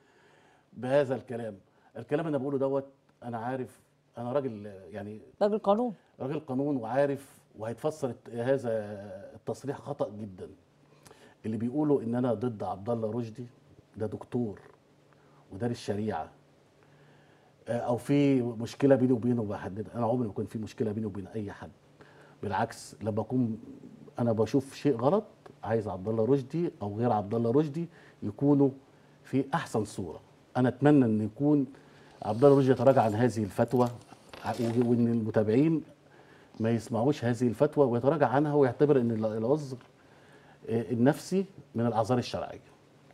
بهذا الكلام الكلام اللي انا بقوله دوت انا عارف انا راجل يعني راجل قانون راجل قانون وعارف وهيتفسر الت- هذا التصريح خطا جدا اللي بيقولوا ان انا ضد عبد الله رشدي ده دكتور ودارس الشريعه آه، او في مشكله بيني وبينه بحددها انا عمري ما يكون في مشكله بيني وبين اي حد بالعكس لما اكون انا بشوف شيء غلط عايز عبد الله رشدي او غير عبد الله رشدي يكونوا في احسن صوره انا اتمنى ان يكون عبد الله رشدي يتراجع عن هذه الفتوى ع- وان المتابعين ما يسمعوش هذه الفتوى ويتراجع عنها ويعتبر ان ال- العذر آه، النفسي من الاعذار الشرعيه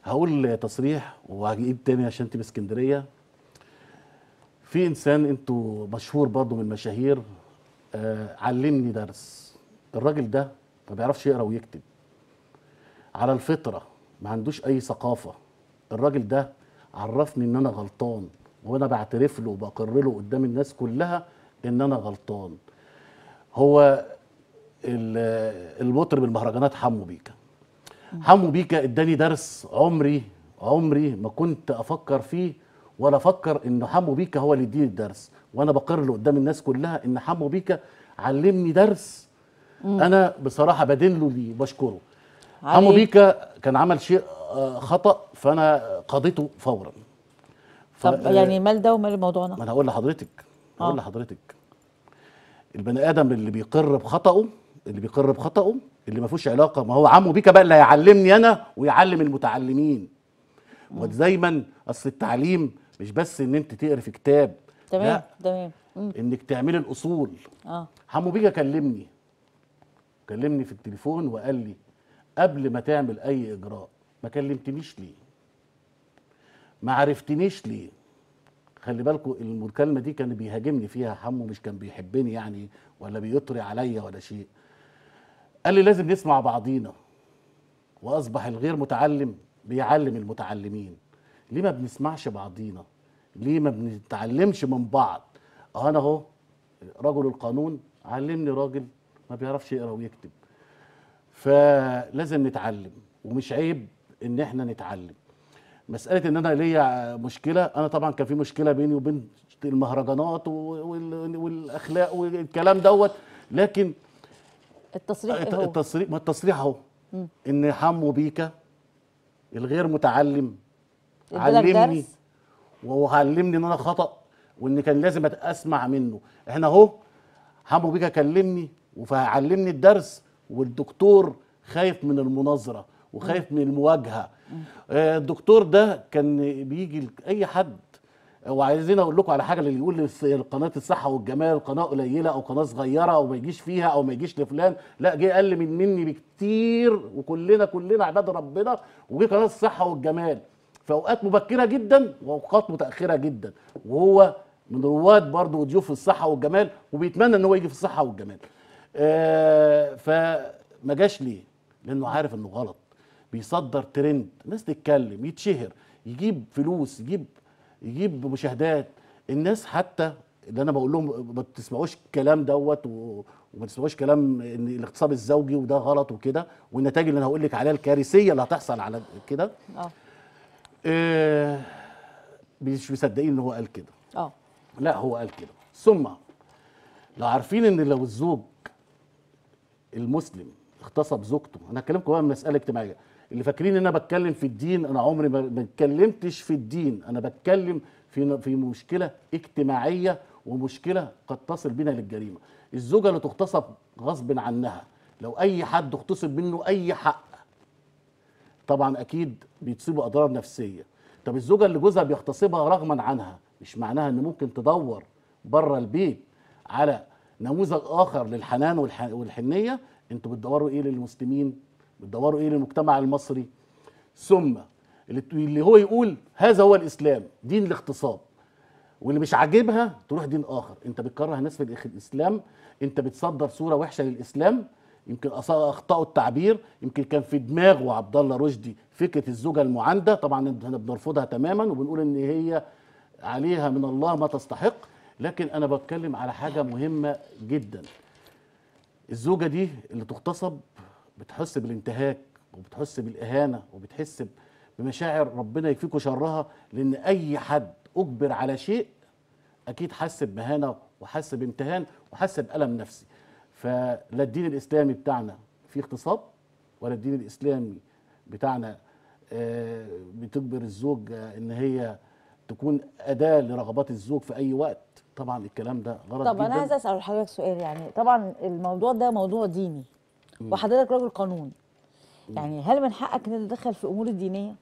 هقول تصريح وهجيب تاني عشان انت باسكندريه في انسان انتوا مشهور برضه من المشاهير آه علمني درس الراجل ده ما بيعرفش يقرا ويكتب على الفطره ما عندوش اي ثقافه الراجل ده عرفني ان انا غلطان وانا بعترف له وبقر له قدام الناس كلها ان انا غلطان هو ال- المطرب المهرجانات حمو بيكا حمو بيكا اداني درس عمري عمري ما كنت افكر فيه ولا افكر ان حمو بيكا هو اللي يديني الدرس وانا بقر له قدام الناس كلها ان حمو بيكا علمني درس انا بصراحه بدين له ليه بشكره حمو علي. بيكا كان عمل شيء آه، خطا فانا قضيته فورا ف- طب آه، يعني مال ده ومال موضوعنا ما انا هقول لحضرتك هقول آه. لحضرتك البني ادم اللي بيقر بخطأه اللي بيقر بخطأه اللي ما فيهوش علاقه ما هو عمو بيكا بقى اللي هيعلمني انا ويعلم المتعلمين ودايما اصل التعليم مش بس ان انت تقري في كتاب تمام لا تمام مم. انك تعملي الاصول اه حمو بيكا كلمني كلمني في التليفون وقال لي قبل ما تعمل اي اجراء ما كلمتنيش ليه ما عرفتنيش ليه خلي بالكم المكالمه دي كان بيهاجمني فيها حمو مش كان بيحبني يعني ولا بيطري عليا ولا شيء قال لي لازم نسمع بعضينا واصبح الغير متعلم بيعلم المتعلمين ليه ما بنسمعش بعضينا ليه ما بنتعلمش من بعض اه انا اهو رجل القانون علمني راجل ما بيعرفش يقرا ويكتب فلازم نتعلم ومش عيب ان احنا نتعلم مساله ان انا ليا مشكله انا طبعا كان في مشكله بيني وبين المهرجانات وال- والاخلاق والكلام دوت لكن التصريح ايه الت- هو التصريح ما التصريح اهو ان حمو بيكا الغير متعلم ادالك علمني درس وهو علمني ان انا خطا وان كان لازم أت- اسمع منه احنا اهو حمو بيكا كلمني وعلمني الدرس والدكتور خايف من المناظره وخايف من المواجهه آه، الدكتور ده كان بيجي ل- اي حد وعايزين اقول لكم على حاجه اللي يقول الس- قناه الصحه والجمال قناه قليله او قناه صغيره او ما يجيش فيها او ما يجيش لفلان لا جه اقل من مني بكتير وكلنا كلنا عباد ربنا وجه قناه الصحه والجمال في اوقات مبكره جدا واوقات متاخره جدا وهو من رواد برضه وضيوف الصحه والجمال وبيتمنى ان هو يجي في الصحه والجمال آه فما جاش ليه لانه عارف انه غلط بيصدر ترند الناس تتكلم يتشهر يجيب فلوس يجيب يجيب مشاهدات الناس حتى اللي انا بقول لهم ما تسمعوش الكلام دوت و- وما تسمعوش كلام ان الاغتصاب الزوجي وده غلط وكده والنتائج اللي انا هقول لك عليها الكارثيه اللي هتحصل على كده اه آه، مش مصدقين ان هو قال كده اه لا هو قال كده ثم لو عارفين ان لو الزوج المسلم اغتصب زوجته انا هكلمكم بقى من مساله اجتماعيه اللي فاكرين ان انا بتكلم في الدين انا عمري ما ما اتكلمتش في الدين انا بتكلم في في مشكله اجتماعيه ومشكله قد تصل بنا للجريمه الزوجه اللي تغتصب غصب عنها لو اي حد اغتصب منه اي حق طبعا اكيد بيتصيبوا اضرار نفسيه طب الزوجه اللي جوزها بيغتصبها رغما عنها مش معناها ان ممكن تدور بره البيت على نموذج اخر للحنان والح- والحنيه انتوا بتدوروا ايه للمسلمين بتدوروا ايه للمجتمع المصري ثم اللي اللي هو يقول هذا هو الاسلام دين الاغتصاب واللي مش عاجبها تروح دين اخر انت بتكره الناس في الإخ- الاسلام انت بتصدر صوره وحشه للاسلام يمكن أص- اخطاوا التعبير يمكن كان في دماغه عبد الله رشدي فكره الزوجه المعانده طبعا احنا بنرفضها تماما وبنقول ان هي عليها من الله ما تستحق لكن انا بتكلم على حاجه مهمه جدا الزوجه دي اللي تغتصب بتحس بالانتهاك وبتحس بالاهانه وبتحس بمشاعر ربنا يكفيكوا شرها لان اي حد اجبر على شيء اكيد حس بمهانه وحس بامتهان وحس بالم نفسي فلا الدين الاسلامي بتاعنا فيه اغتصاب ولا الدين الاسلامي بتاعنا آه، بتجبر الزوج آه، ان هي تكون اداه لرغبات الزوج في اي وقت طبعا الكلام ده غلط طب جدا انا عايزه اسال حضرتك سؤال يعني طبعا الموضوع ده موضوع ديني وحضرتك راجل قانون يعني هل من حقك ان تتدخل في امور الدينيه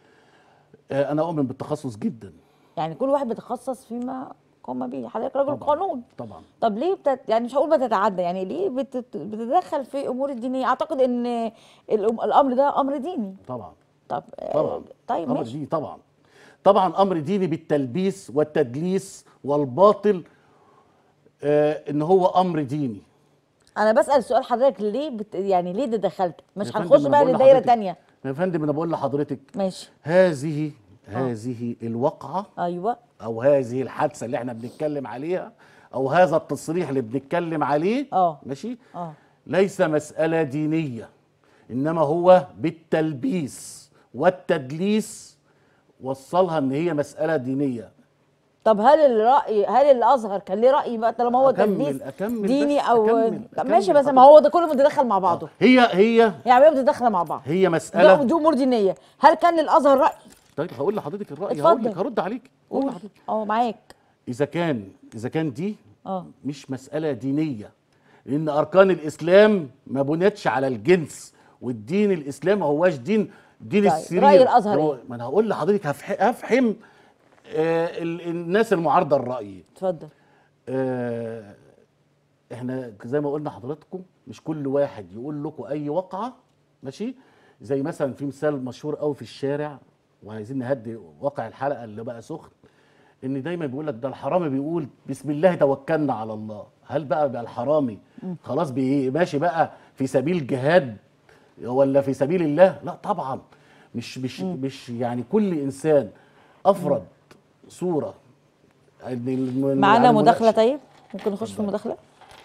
آه، انا اؤمن بالتخصص جدا يعني كل واحد بيتخصص فيما قام به حضرتك راجل طبعا قانون طبعا طب ليه بتت... يعني مش هقول بتتعدى يعني ليه بتت... بتتدخل في امور الدينيه اعتقد ان الأم... الامر ده امر ديني طبعا طب آه، طبعا طيب امر ماشي ديني طبعا طبعا امر ديني بالتلبيس والتدليس والباطل آه ان هو امر ديني انا بسال سؤال حضرتك ليه بت... يعني ليه ده دخلت مش يا فندم هنخش أنا بقى بقول لدايره لحضرتك- تانية يا فندم انا بقول لحضرتك ماشي هذه هذه الوقعه ايوه او هذه الحادثه اللي احنا بنتكلم عليها او هذا التصريح اللي بنتكلم عليه اه. ماشي اه ليس مساله دينيه انما هو بالتلبيس والتدليس وصلها ان هي مساله دينيه طب هل الراي هل الازهر كان ليه راي بقى طالما هو أكمل- تدليس أكمل ديني بس، او أكمل- طب أكمل ماشي بس ما حضرتك. هو ده كله متدخل مع بعضه هي هي يعني ايه متداخله مع بعض هي ده مساله دي امور دينيه هل كان للازهر راي طيب هقول لحضرتك الراي اتفضل. هقول لك هرد عليك هقول قول لحضرتك اه معاك اذا كان اذا كان دي اه مش مسألة دينية لأن أركان الإسلام ما بنتش على الجنس والدين الإسلام ما هواش دين دين طيب، السرير رأي الأزهر هو- إيه؟ ما أنا هقول لحضرتك هفح- هفحم آه ال- الناس المعارضة الرأي اتفضل آه احنا زي ما قلنا حضراتكم مش كل واحد يقول لكم أي وقعة ماشي زي مثلا في مثال مشهور قوي في الشارع وعايزين نهدي واقع الحلقة اللي بقى سخن ان دايما بيقول لك ده الحرامي بيقول بسم الله توكلنا على الله هل بقى بقى الحرامي خلاص بي ماشي بقى في سبيل جهاد ولا في سبيل الله لا طبعا مش مش مش يعني كل انسان افرض صوره إن الم- معانا يعني مداخله المناقشة- طيب ممكن نخش في المداخله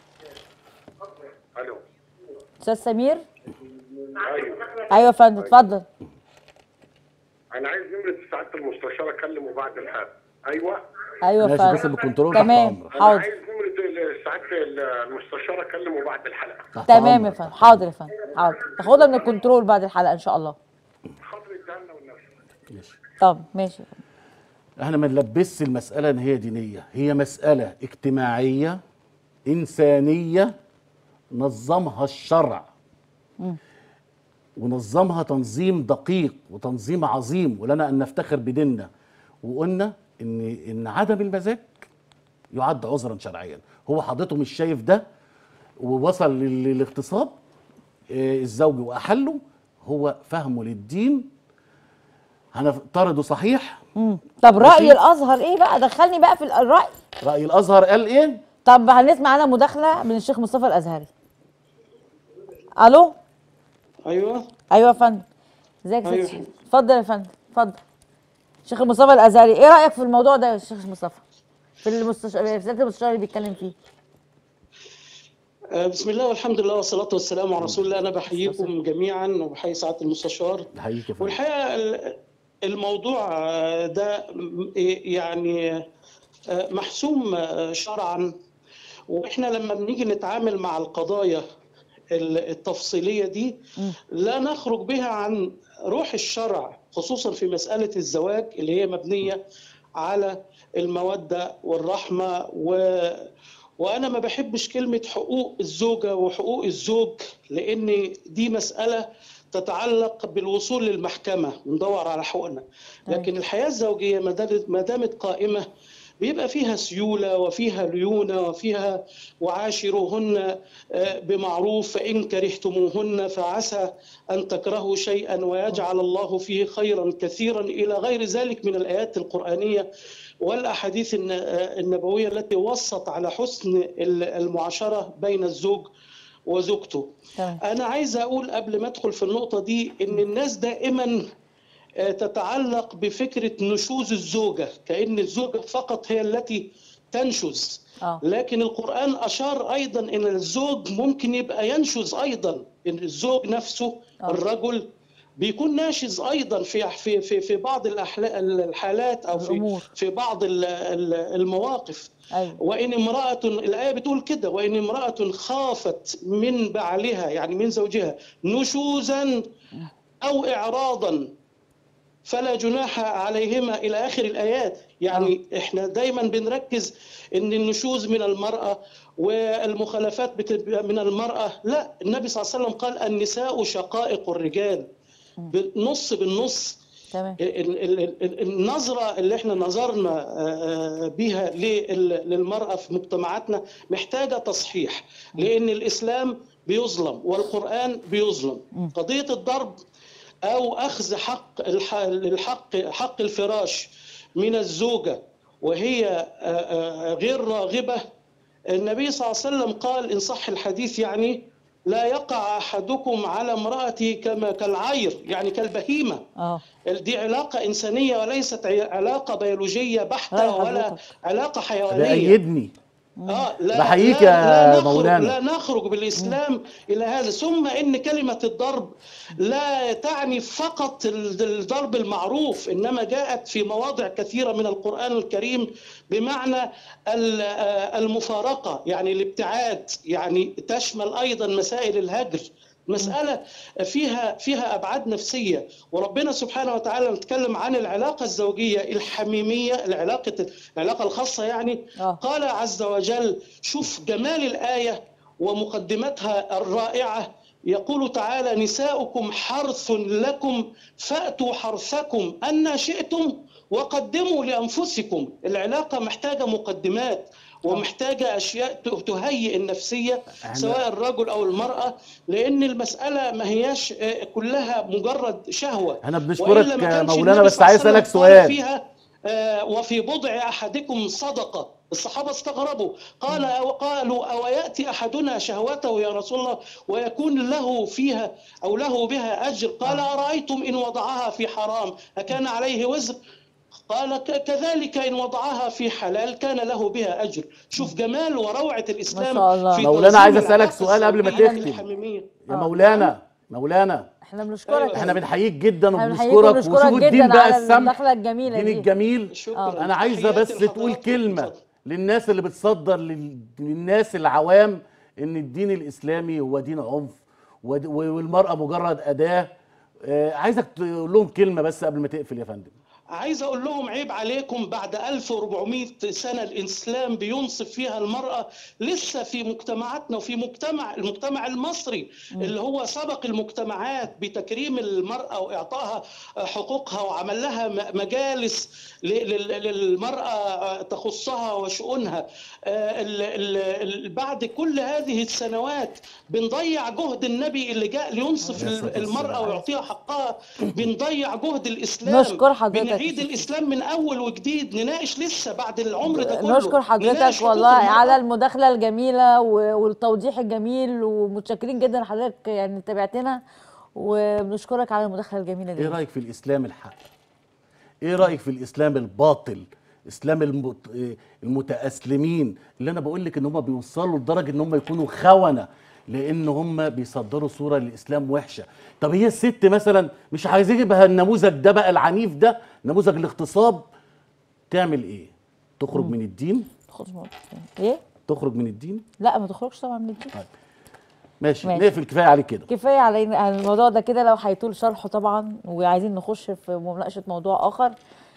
الو استاذ سمير ايوه ايوه يا فندم اتفضل انا عايز نمره سعاده المستشار اكلمه بعد الحلقه ايوه ايوه يا ماشي بس فندم بالكنترول تحت تمام امرك انا حاضر عايز نمره سعاده المستشار اكلمه بعد الحلقه تحت تمام يا أمرك. فندم حاضر يا فندم حاضر تاخدها من الكنترول بعد الحلقه ان شاء الله حاضر الجنه والنفس ماشي. طب ماشي يا فندم. احنا ما نلبسش المسألة ان هي دينية هي مسألة اجتماعية انسانية نظمها الشرع ونظمها تنظيم دقيق وتنظيم عظيم ولنا ان نفتخر بديننا وقلنا ان ان عدم المزاج يعد عذرا شرعيا هو حضرته مش شايف ده ووصل لل- للاغتصاب آه، الزوجي واحله هو فهمه للدين هنفترضه صحيح مم. طب راي ماشي. الازهر ايه بقى دخلني بقى في الراي رأي الأزهر قال إيه؟ طب هنسمع انا مداخله من الشيخ مصطفى الازهري الو ايوه ايوه يا فندم ازيك يا أيوة. ست- اتفضل يا فندم اتفضل شيخ مصطفى الازهري ايه رايك في الموضوع ده يا شيخ مصطفى في المستشار في سياده المستشار اللي بيتكلم فيه آه، بسم الله والحمد لله والصلاة والسلام على رسول الله أنا بحييكم جميعا وبحيي سعادة المستشار حقيقي يا فندم. والحقيقة ال- الموضوع آه، ده م- يعني آه، محسوم آه، شرعا وإحنا لما بنيجي نتعامل مع القضايا ال- التفصيلية دي لا نخرج بها عن روح الشرع خصوصا في مسألة الزواج اللي هي مبنية على المودة والرحمة و وأنا ما بحبش كلمة حقوق الزوجة وحقوق الزوج لأن دي مسألة تتعلق بالوصول للمحكمة وندور على حقوقنا لكن الحياة الزوجية ما دامت- ما دامت قائمة بيبقى فيها سيولة وفيها ليونة وفيها وعاشروهن آه، بمعروف فإن كرهتموهن فعسى أن تكرهوا شيئا ويجعل الله فيه خيرا كثيرا إلى غير ذلك من الآيات القرآنية والأحاديث الن- آه، النبوية التي وصت على حسن ال- المعاشرة بين الزوج وزوجته تمام. أنا عايز أقول قبل ما أدخل في النقطة دي إن الناس دائما آه، تتعلق بفكرة نشوز الزوجة كأن الزوجة فقط هي التي تنشز آه. لكن القرآن أشار أيضا أن الزوج ممكن يبقى ينشز أيضا إن الزوج نفسه آه. الرجل بيكون ناشز أيضا في في في في بعض الأحلا- الحالات أو في الأمور. في بعض ال- ال- المواقف ايوه وإن امرأة الآية بتقول كده وإن امرأة خافت من بعلها يعني من زوجها نشوزا أو إعراضا فلا جناح عليهما إلى آخر الآيات يعني إحنا دايما بنركز إن النشوز من المرأة والمخالفات بتبقى من المرأة لا النبي صلى الله عليه وسلم قال النساء شقائق الرجال بالنص بالنص تمام ال- ال- ال- النظرة اللي احنا نظرنا آه، بها لل- للمرأة في مجتمعاتنا محتاجة تصحيح لأن الإسلام بيظلم والقرآن بيظلم قضية الضرب او اخذ حق الح- الحق حق الفراش من الزوجه وهي آه، آه، غير راغبه النبي صلى الله عليه وسلم قال ان صح الحديث يعني لا يقع احدكم على امراته كما كالعير يعني كالبهيمه اه دي علاقه انسانيه وليست ع- علاقه بيولوجيه بحته رأي ولا حضرتك. علاقه حيوانيه بأيدني اه لا بحييك لا يا لا نخرج مولانا. لا نخرج بالاسلام الى هذا ثم ان كلمه الضرب لا تعني فقط ال- الضرب المعروف انما جاءت في مواضع كثيره من القران الكريم بمعنى ال- آه، المفارقه يعني الابتعاد يعني تشمل ايضا مسائل الهجر مسألة فيها فيها أبعاد نفسية وربنا سبحانه وتعالى نتكلم عن العلاقة الزوجية الحميمية العلاقة العلاقة الخاصة يعني آه. قال عز وجل شوف جمال الآية ومقدمتها الرائعة يقول تعالى نساؤكم حرث لكم فأتوا حرثكم أن شئتم وقدموا لأنفسكم العلاقة محتاجة مقدمات ومحتاجة أشياء ت- تهيئ النفسية إحنا- سواء الرجل أو المرأة لأن المسألة ما هياش آه، كلها مجرد شهوة أنا بنشكرك وإلا ما كانش مولانا، النبي بس صلى الله عايز عليه أسألك وسلم قال سؤال. فيها آه، وفي بضع أحدكم صدقة الصحابة استغربوا قال وقالوا أو يأتي أحدنا شهوته يا رسول الله ويكون له فيها أو له بها أجر قال أرأيتم إن وضعها في حرام أكان عليه وزر قال ك- كذلك إن وضعها في حلال كان له بها أجر شوف جمال وروعة الإسلام ما شاء الله. في مولانا تنظيم عايز أسألك العلاقة سؤال قبل ما الزوجية تختم. الحميمية. يا مولانا مولانا احنا بنشكرك احنا بنحييك جدا احنا بنحييك وبنشكرك وبنشكرك وشوف الدين جدا بقى على السمح الدخلة الجميلة الدين دي. الجميل شكراً. انا عايزه بس تحياتي تقول لحضراتكم. كلمه اتفضل. للناس اللي بتصدر لل- للناس العوام ان الدين الاسلامي هو دين عنف ود- والمراه مجرد اداه آه، عايزك تقول لهم كلمه بس قبل ما تقفل يا فندم عايز اقول لهم عيب عليكم بعد 1400 سنه الاسلام بينصف فيها المراه لسه في مجتمعاتنا وفي مجتمع المجتمع المصري اللي هو سبق المجتمعات بتكريم المراه واعطائها حقوقها وعمل لها م- مجالس ل- لل- للمراه تخصها وشؤونها آه، ال- ال- ال- بعد كل هذه السنوات بنضيع جهد النبي اللي جاء لينصف عليه الصلاة المراه والسلام. ويعطيها حقها بنضيع جهد الاسلام نشكر حضرتك. بنعيد الاسلام من اول وجديد نناقش لسه بعد العمر ده كله نشكر حضرتك نناقش حقوق والله المرأة. على المداخلة الجميلة و- والتوضيح الجميل ومتشكرين جدا لحضرتك يعني تابعتنا وبنشكرك على المداخلة الجميلة دي ايه رايك في الاسلام الحق ايه رايك في الاسلام الباطل اسلام المت... إيه المتاسلمين اللي انا بقول لك ان هم بيوصلوا لدرجه ان هم يكونوا خونه لان هم بيصدروا صوره للاسلام وحشه طب هي الست مثلا مش عايزين يبقى النموذج ده بقى العنيف ده نموذج الاغتصاب تعمل ايه تخرج من الدين تخرج من ايه؟ تخرج من الدين لا ما تخرجش طبعا من الدين ماشي, ماشي. نقفل كفايه عليك كده كفايه علينا على الموضوع ده كده لو هيطول شرحه طبعا وعايزين نخش في مناقشه موضوع اخر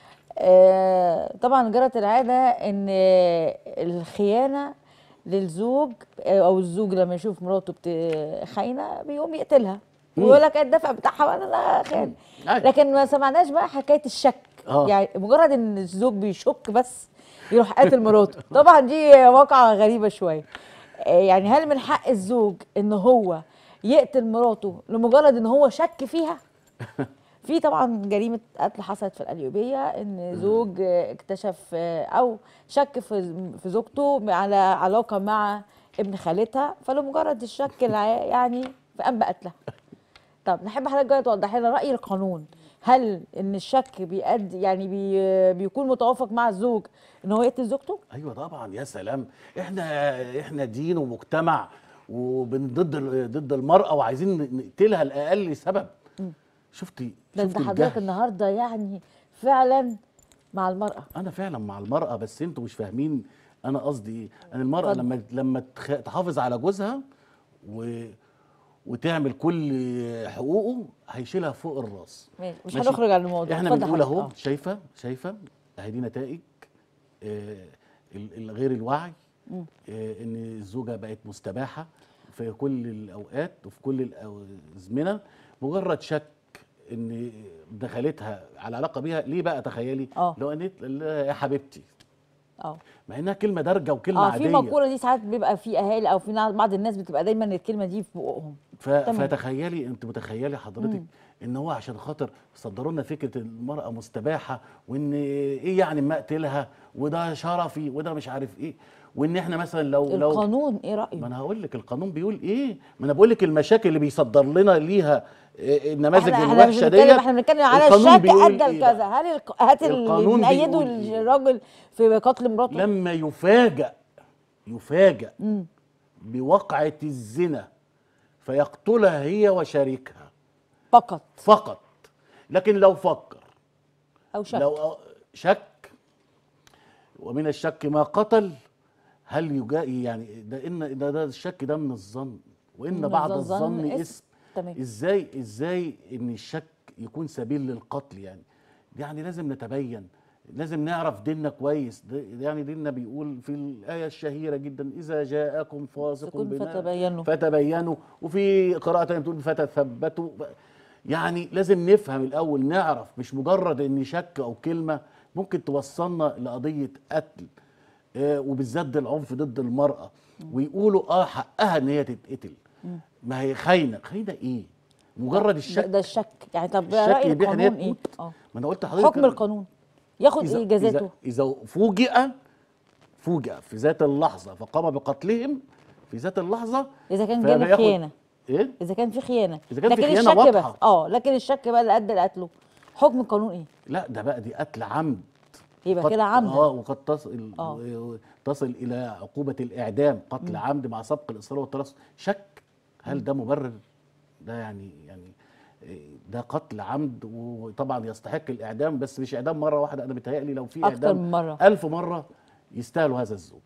آه، طبعا جرت العاده ان الخيانه للزوج او الزوج لما يشوف مراته بت- خاينه بيقوم يقتلها ويقول لك الدفع بتاعها وانا لا خان أيوة. لكن ما سمعناش بقى حكايه الشك آه. يعني مجرد ان الزوج بيشك بس يروح قاتل مراته طبعا دي واقعه غريبه شويه آه، يعني هل من حق الزوج ان هو يقتل مراته لمجرد ان هو شك فيها في طبعا جريمه قتل حصلت في القليوبيه ان زوج آه، اكتشف آه، او شك في في زوجته على علاقه مع ابن خالتها فلمجرد الشك الع- يعني فقام بقتلها طب نحب حضرتك بقى توضح لنا راي القانون هل ان الشك بيؤدي يعني بي بيكون متوافق مع الزوج ان هو يقتل زوجته ايوه طبعا يا سلام احنا احنا دين ومجتمع وبن ضد ال- ضد المراه وعايزين نقتلها لاقل سبب شفتي ده انت شفتي حضرتك الجهل النهارده يعني فعلا مع المراه انا فعلا مع المراه بس انتوا مش فاهمين انا قصدي ايه انا المراه اتفضل. لما لما تخ- تحافظ على جوزها و وتعمل كل حقوقه هيشيلها فوق الراس ماشي مش ماشي. هنخرج عن الموضوع احنا اتفضل بنقول حضرتك. اهو آه. شايفه شايفه اهي دي نتائج آه، ال- ال- غير الوعي آه، ان الزوجه بقت مستباحه في كل الاوقات وفي كل الازمنه مجرد شك ان دخلتها على علاقه بيها ليه بقى تخيلي آه. لو قالت لا يا حبيبتي اه مع انها كلمه دارجه وكلمه اه في عاديه مقوله دي ساعات بيبقى في اهالي او في ناس- بعض الناس بتبقى دايما الكلمه دي في بقهم ف... تمام. فتخيلي انت متخيلي حضرتك ان هو عشان خاطر صدروا لنا فكره المراه مستباحه وان ايه يعني ما اقتلها وده شرفي وده مش عارف ايه وان احنا مثلا لو لو القانون ايه ما رايه انا هقول لك القانون بيقول ايه ما انا بقول لك المشاكل اللي بيصدر لنا ليها إيه، النماذج احنا احنا مش الوحشه بنتكلم ديت احنا بنتكلم على القانون الشك بيقول ادى إيه بقى؟ لكذا هل الق... هات اللي القانون بنأيده بيقول إيه؟ الراجل في قتل مراته لما يفاجأ يفاجأ بوقعة الزنا فيقتلها هي وشريكها فقط فقط لكن لو فكر او شك لو شك ومن الشك ما قتل هل يجا يعني ده ان ده, ده الشك ده من الظن وان من بعض الظن الظن اسم. اسم تمام. ازاي ازاي ان الشك يكون سبيل للقتل يعني يعني لازم نتبين لازم نعرف ديننا كويس ده- يعني ديننا بيقول في الآية الشهيرة جدا إذا جاءكم فاسق فاسق بنبأ فتبينوا. فتبينوا وفي قراءة تانية بتقول فتثبتوا يعني لازم نفهم الأول نعرف مش مجرد إن شك أو كلمة ممكن توصلنا لقضية قتل آه، وبالذات ده العنف ضد المرأة ويقولوا اه حقها ان هي تتقتل ما هي خاينة خاينة ايه مجرد ده, الشك ده الشك يعني طب الشك راي يبيح إن هي القانون ايه تموت. اه ما انا قلت لحضرتك حكم القانون ياخد إذا ايه جزاته إذا, إذا فوجئ فوجئ في ذات اللحظة فقام بقتلهم في ذات اللحظة اذا كان فبياخد- جانب خيانه إيه؟ اذا كان في خيانه إذا كان في لكن خيانة الشك واضحة. بس اه لكن الشك بقى اللي ادى لقتله حكم القانون ايه لا ده بقى دي قتل عمد يبقى قد- كده عمدا اه وقد تصل آه. تصل الى عقوبه الاعدام قتل عمد مع سبق الاصرار والترصد شك هل ده مبرر ده يعني يعني إيه، ده قتل عمد وطبعا يستحق الاعدام بس مش اعدام مره واحده انا بيتهيألي لو في أكتر اعدام من مرة. ألف مره يستاهلوا هذا الذوق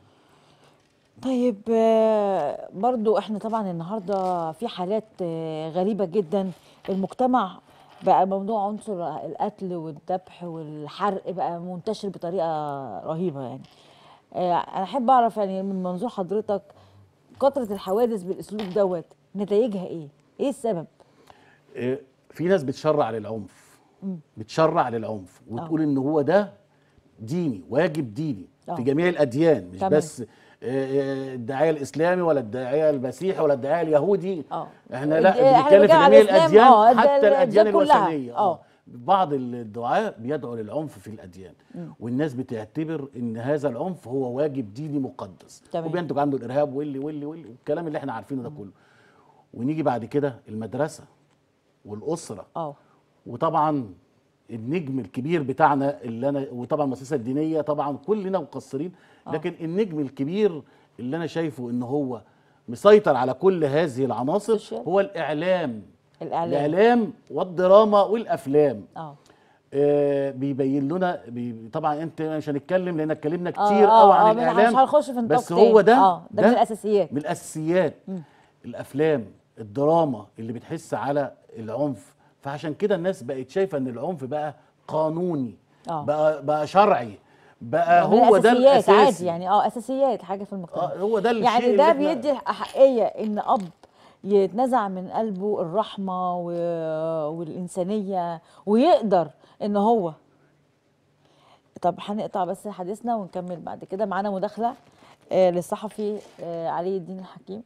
طيب آه، برضو احنا طبعا النهارده في حالات آه، غريبه جدا المجتمع بقى موضوع عنصر القتل والذبح والحرق بقى منتشر بطريقه رهيبه يعني آه، انا احب اعرف يعني من منظور حضرتك كثره الحوادث بالاسلوب دوت نتائجها ايه ايه السبب إيه، في ناس بتشرع للعنف بتشرع للعنف وتقول ان هو ده ديني واجب ديني آه. في جميع الاديان مش تمام. بس آه، آه، الداعيه الاسلامي ولا الداعيه المسيحي ولا الداعيه اليهودي آه. احنا لا إحنا بنتكلم بنتكلم في على جميع الإسلام، الاديان آه، ده حتى الأديان الاديان كلها. الوثنيه آه. بعض الدعاة بيدعوا للعنف في الاديان والناس بتعتبر ان هذا العنف هو واجب ديني مقدس تمام. وبينتج عنه الارهاب واللي واللي واللي والكلام اللي احنا عارفينه ده كله ونيجي بعد كده المدرسه والاسره اه وطبعا النجم الكبير بتاعنا اللي انا وطبعا المؤسسه الدينيه طبعا كلنا مقصرين لكن النجم الكبير اللي انا شايفه ان هو مسيطر على كل هذه العناصر السوشيال. هو الاعلام الاعلام الاعلام والدراما والافلام اه آه بيبين لنا بي طبعا انت مش هنتكلم لان اتكلمنا آه، كتير آه، قوي آه، عن مش الاعلام هنخش في نطاق بس هو تاني. ده آه، ده من الأساسيات. من الاساسيات الافلام الدراما اللي بتحس على العنف فعشان كده الناس بقت شايفه ان العنف بقى قانوني آه. بقى بقى شرعي بقى من هو ده الاساسيات الاساسي عادي يعني اه اساسيات حاجه في المجتمع اه هو ده الشيء يعني اللي ده إحنا- بيدي الاحقيه ان اب يتنزع من قلبه الرحمه و... والانسانيه ويقدر ان هو طب هنقطع بس حديثنا ونكمل بعد كده معانا مداخله آه للصحفي آه علي الدين الحكيم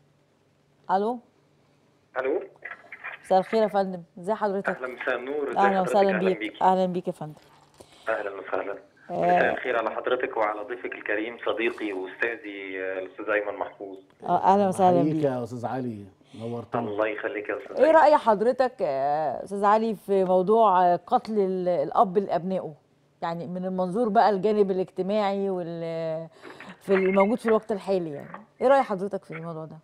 الو الو مساء الخير يا فندم ازي حضرتك اهلا مساء النور ازي اهلا حضرتك؟ وسهلا اهلا بيك بيك اهلا بيك يا فندم اهلا وسهلا آه. مساء الخير على حضرتك وعلى ضيفك الكريم صديقي واستاذي آه، الاستاذ ايمن محفوظ آه اهلا وسهلا بيك بيك يا استاذ علي نورتنا الله يخليك يا استاذ ايه أيمن. رأي حضرتك آه، استاذ علي في موضوع آه، قتل ال- الاب لابنائه يعني من المنظور بقى الجانب الاجتماعي وال في الموجود في الوقت الحالي يعني ايه رأي حضرتك في الموضوع ده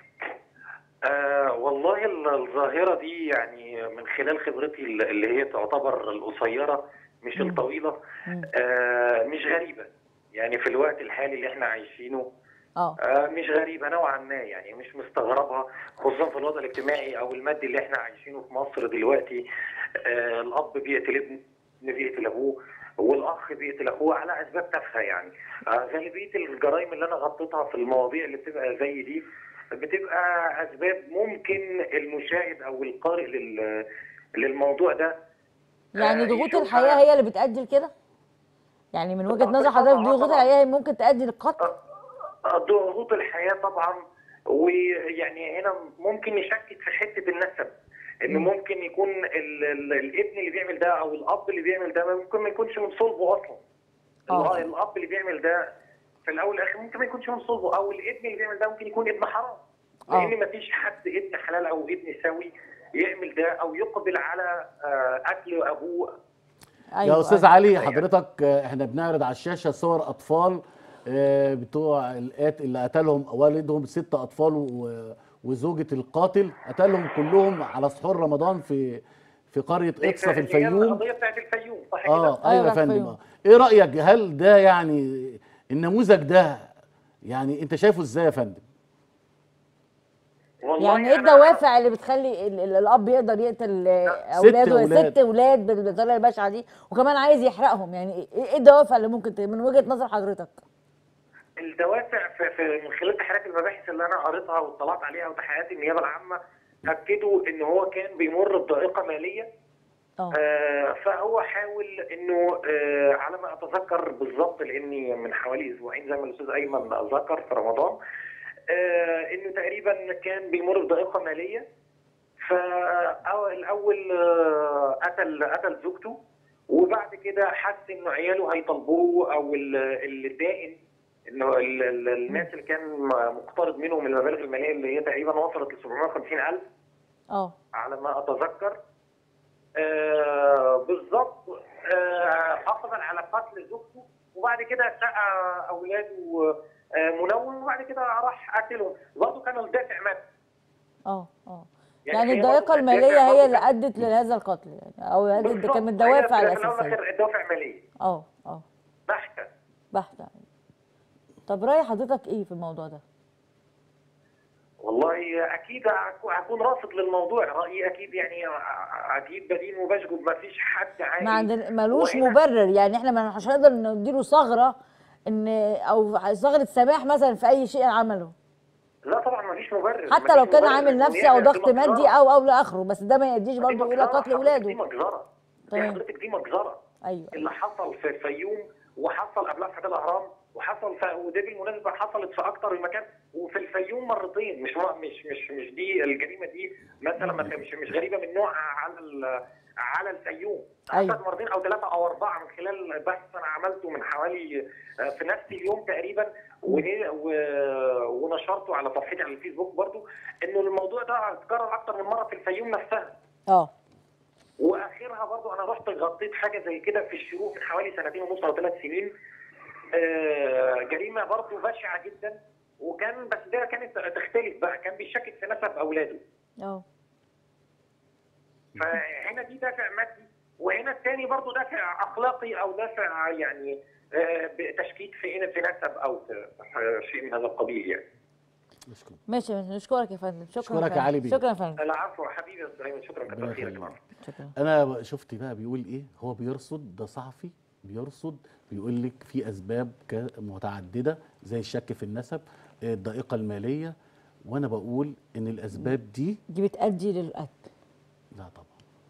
آه والله ال- الظاهرة دي يعني من خلال خبرتي ال- اللي هي تعتبر القصيرة مش الطويلة آه مش غريبة يعني في الوقت الحالي اللي احنا عايشينه اه آه، مش غريبة نوعا ما يعني مش مستغربها خصوصا في الوضع الاجتماعي او المادي اللي احنا عايشينه في مصر دلوقتي آه، الاب بيقتل ابنه ابن بيقتل ابوه والاخ بيقتل اخوه على اسباب تافهه يعني آه، غالبيه الجرائم اللي انا غطيتها في المواضيع اللي بتبقى زي دي بتبقى اسباب ممكن المشاهد او القارئ لل- للموضوع ده يعني آه، ضغوط يشوفها- الحياة هي اللي بتأدي لكده يعني من وجهة نظر طبعاً، حضرتك ضغوط طبعاً. الحياة ممكن تؤدي للقتل ضغوط الحياة طبعا ويعني هنا ممكن نشكك في حتة النسب ان ممكن يكون ال ال الابن اللي بيعمل ده او الاب اللي بيعمل ده ممكن ما يكونش من صلبه اصلا آه. الأ- الاب اللي بيعمل ده في الاول والاخر ممكن ما يكونش من صلبه او الابن اللي بيعمل ده ممكن يكون ابن حرام آه. لان ما فيش حد ابن حلال او ابن سوي يعمل ده او يقبل على آه، قتل ابوه أيوة يا استاذ أيوة. علي حضرتك آه، احنا بنعرض على الشاشه صور اطفال آه، بتوع القات اللي قتلهم والدهم ست اطفال و- وزوجة القاتل قتلهم كلهم على سحور رمضان في في قرية اقصى في اللي هي الفيوم القضيه بتاعت الفيوم صح كده؟ اه أيوة ايوه يا في فندم الفيوم. آه. ايه رايك هل ده يعني النموذج ده يعني انت شايفه ازاي يا فندم والله يعني ايه أنا- الدوافع اللي بتخلي ال- ال- الاب يقدر يقتل آه، ست اولاده أولاد. ست اولاد بالطريقه البشعه دي وكمان عايز يحرقهم يعني ايه إيه الدوافع اللي ممكن ت- من وجهه نظر حضرتك الدوافع في, في من خلال تحريات المباحث اللي انا قريتها واطلعت عليها وتحريات النيابه العامه اكدوا ان هو كان بيمر بضائقه ماليه اه آه فهو حاول انه آه على ما اتذكر بالظبط لاني من حوالي اسبوعين زي ما الاستاذ ايمن ذكر في رمضان آه انه تقريبا كان بيمر بضائقه ماليه فالاول آه قتل قتل زوجته وبعد كده حس انه عياله هيطلبوه او ال- الدائن انه ال- ال- الناس اللي كان مقترض منهم المبالغ الماليه اللي هي تقريبا وصلت ل 750000 اه على ما اتذكر آه بالظبط آه اقبل على قتل زوجته وبعد كده سقى اولاده آه منوم وبعد كده راح قتلهم برضه كان الدافع مات اه اه يعني يعني هي الضائقه برضه الماليه الدافع هي برضه اللي كان- ادت لهذا القتل يعني او ادت بالظبط. كان من الدوافع هي في الأول الاساسيه والآخر الدوافع ماليه اه اه بحته بحتة طب رأي حضرتك ايه في الموضوع ده؟ والله اكيد هكون- هكون راصد للموضوع رايي اكيد يعني اكيد بدين وبشجب ما فيش حد عاقل ما عندنا ملوش وهنا- مبرر يعني احنا ما مش هنقدر نديله ثغره ان او ثغره سماح مثلا في اي شيء عمله لا طبعا ما فيش مبرر حتى لو مفيش كان مبرر. عامل نفسي او يعني ضغط دي مادي مجزرة. او او لاخره بس ده ما يديش دي برضه الى مجزرة. قتل حضرتك دي اولاده مجزره دي تمام. حضرتك دي مجزره ايوه اللي حصل في الفيوم وحصل قبلها في حدائق الاهرام وحصل في وده بالمناسبه حصلت في اكتر من مكان وفي الفيوم مرتين مش مش مش مش دي الجريمه دي مثلا ما- مش مش غريبه من نوعها على ال- على الفيوم أيوة. حصلت مرتين او ثلاثه او اربعه من خلال بحث انا عملته من حوالي آه، في نفس اليوم تقريبا ون- و- ونشرته على صفحتي على الفيسبوك برضو انه الموضوع ده اتكرر اكتر من مره في الفيوم نفسها اه واخرها برضو انا رحت غطيت حاجه زي كده في الشروق من حوالي سنتين ونص او ثلاث سنين آه، جريمه برضو بشعه جدا وكان بس ده كانت تختلف بقى كان بيشكك في نسب اولاده اه فهنا دي دافع مادي وهنا الثاني برضو دافع اخلاقي او دافع يعني آه، تشكيك في في نسب او في شيء من هذا القبيل يعني أشكرك. ماشي نشكرك يا فندم شكرا أشكرك يا فندم. علي بيه. شكرا يا فندم العفو حبيبي يا استاذ ايمن شكرا كتر ربنا خيرك يخليك. شكرا انا شفت بقى بيقول ايه هو بيرصد ده صحفي بيرصد بيقول لك في اسباب ك- متعدده زي الشك في النسب آه، الضائقه الماليه وانا بقول ان الاسباب دي دي بتأدي للقتل لا طبعا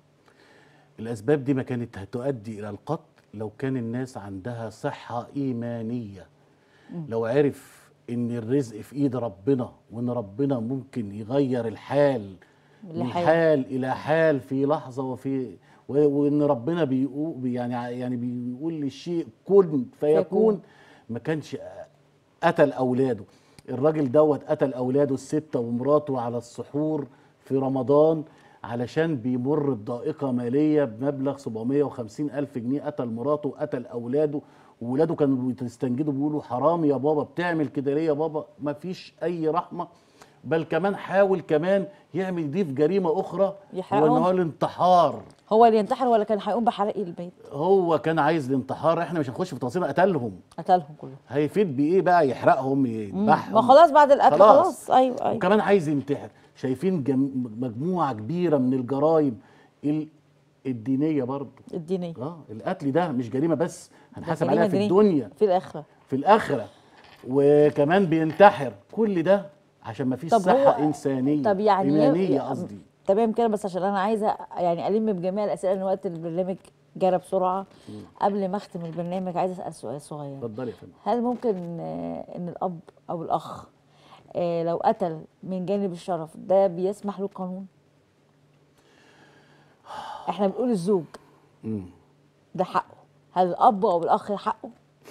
الاسباب دي ما كانت هتؤدي الى القتل لو كان الناس عندها صحه ايمانيه لو عرف ان الرزق في ايد ربنا وان ربنا ممكن يغير الحال من لحال. حال الى حال في لحظه وفي و- وان ربنا بيقول يعني يعني بيقول للشيء كن فيكون. فيكون ما كانش قتل اولاده الراجل دوت قتل اولاده السته ومراته على السحور في رمضان علشان بيمر بضائقه ماليه بمبلغ 750 الف جنيه قتل مراته وقتل اولاده وولاده كانوا بيستنجدوا بيقولوا حرام يا بابا بتعمل كده ليه يا بابا ما فيش اي رحمه بل كمان حاول كمان يعمل دي في جريمه اخرى هو ان يحرقهم؟ هو الانتحار هو اللي ينتحر ولا كان هيقوم بحرق البيت هو كان عايز الانتحار احنا مش هنخش في تفاصيل قتلهم قتلهم كلهم هيفيد بايه بقى يحرقهم يذبحهم ما خلاص بعد القتل خلاص ايوه ايوه وكمان عايز ينتحر شايفين جم... مجموعه كبيره من الجرائم ال... الدينيه برضه الدينيه اه القتل ده مش جريمه بس هنحاسب ده عليها جريمة في دينية. الدنيا في الاخره في الاخره وكمان بينتحر كل ده عشان ما فيش طب صحه هو- انسانيه طب يعني ايمانيه ي- قصدي تمام كده بس عشان انا عايزه يعني الم بجميع الاسئله لان وقت البرنامج جرى بسرعه قبل ما اختم البرنامج عايزه اسال سؤال صغير اتفضلي يا فندم هل ممكن آه، ان الاب او الاخ آه، لو قتل من جانب الشرف ده بيسمح له القانون احنا بنقول الزوج مم. ده حقه هل الاب او الاخ حقه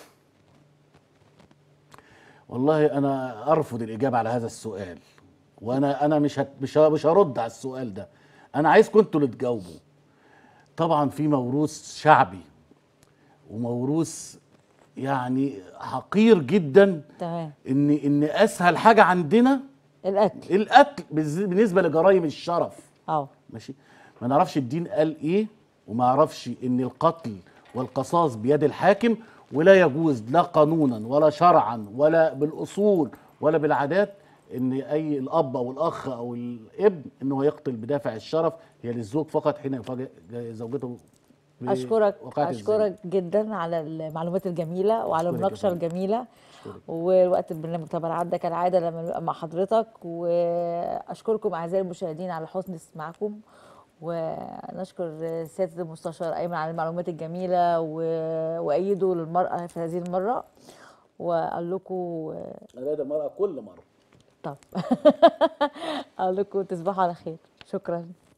والله انا ارفض الاجابه على هذا السؤال وانا انا مش هت مش ه- مش هرد على السؤال ده انا عايزكم انتوا اللي تجاوبوا طبعا في موروث شعبي وموروث يعني حقير جدا تمام ان ان اسهل حاجه عندنا القتل القتل بالز- بالنسبه لجرائم الشرف اه ماشي ما نعرفش الدين قال ايه وما نعرفش ان القتل والقصاص بيد الحاكم ولا يجوز لا قانونا ولا شرعا ولا بالاصول ولا بالعادات ان اي الاب او الاخ او الابن انه يقتل بدافع الشرف هي للزوج فقط حين يفاجئ زوجته ب- اشكرك وقعت الزنا. اشكرك جدا على المعلومات الجميله وعلى أشكرك يا المناقشه فندم. الجميله أشكرك. والوقت البرنامج طبعا عدى كالعاده لما نبقى مع حضرتك واشكركم اعزائي المشاهدين على حسن استماعكم ونشكر سياده المستشار ايمن على المعلومات الجميله و- وايده للمراه في هذه المره واقول لكم انا ده المرأة كل مره طب اقول لكم تصبحوا على خير شكرا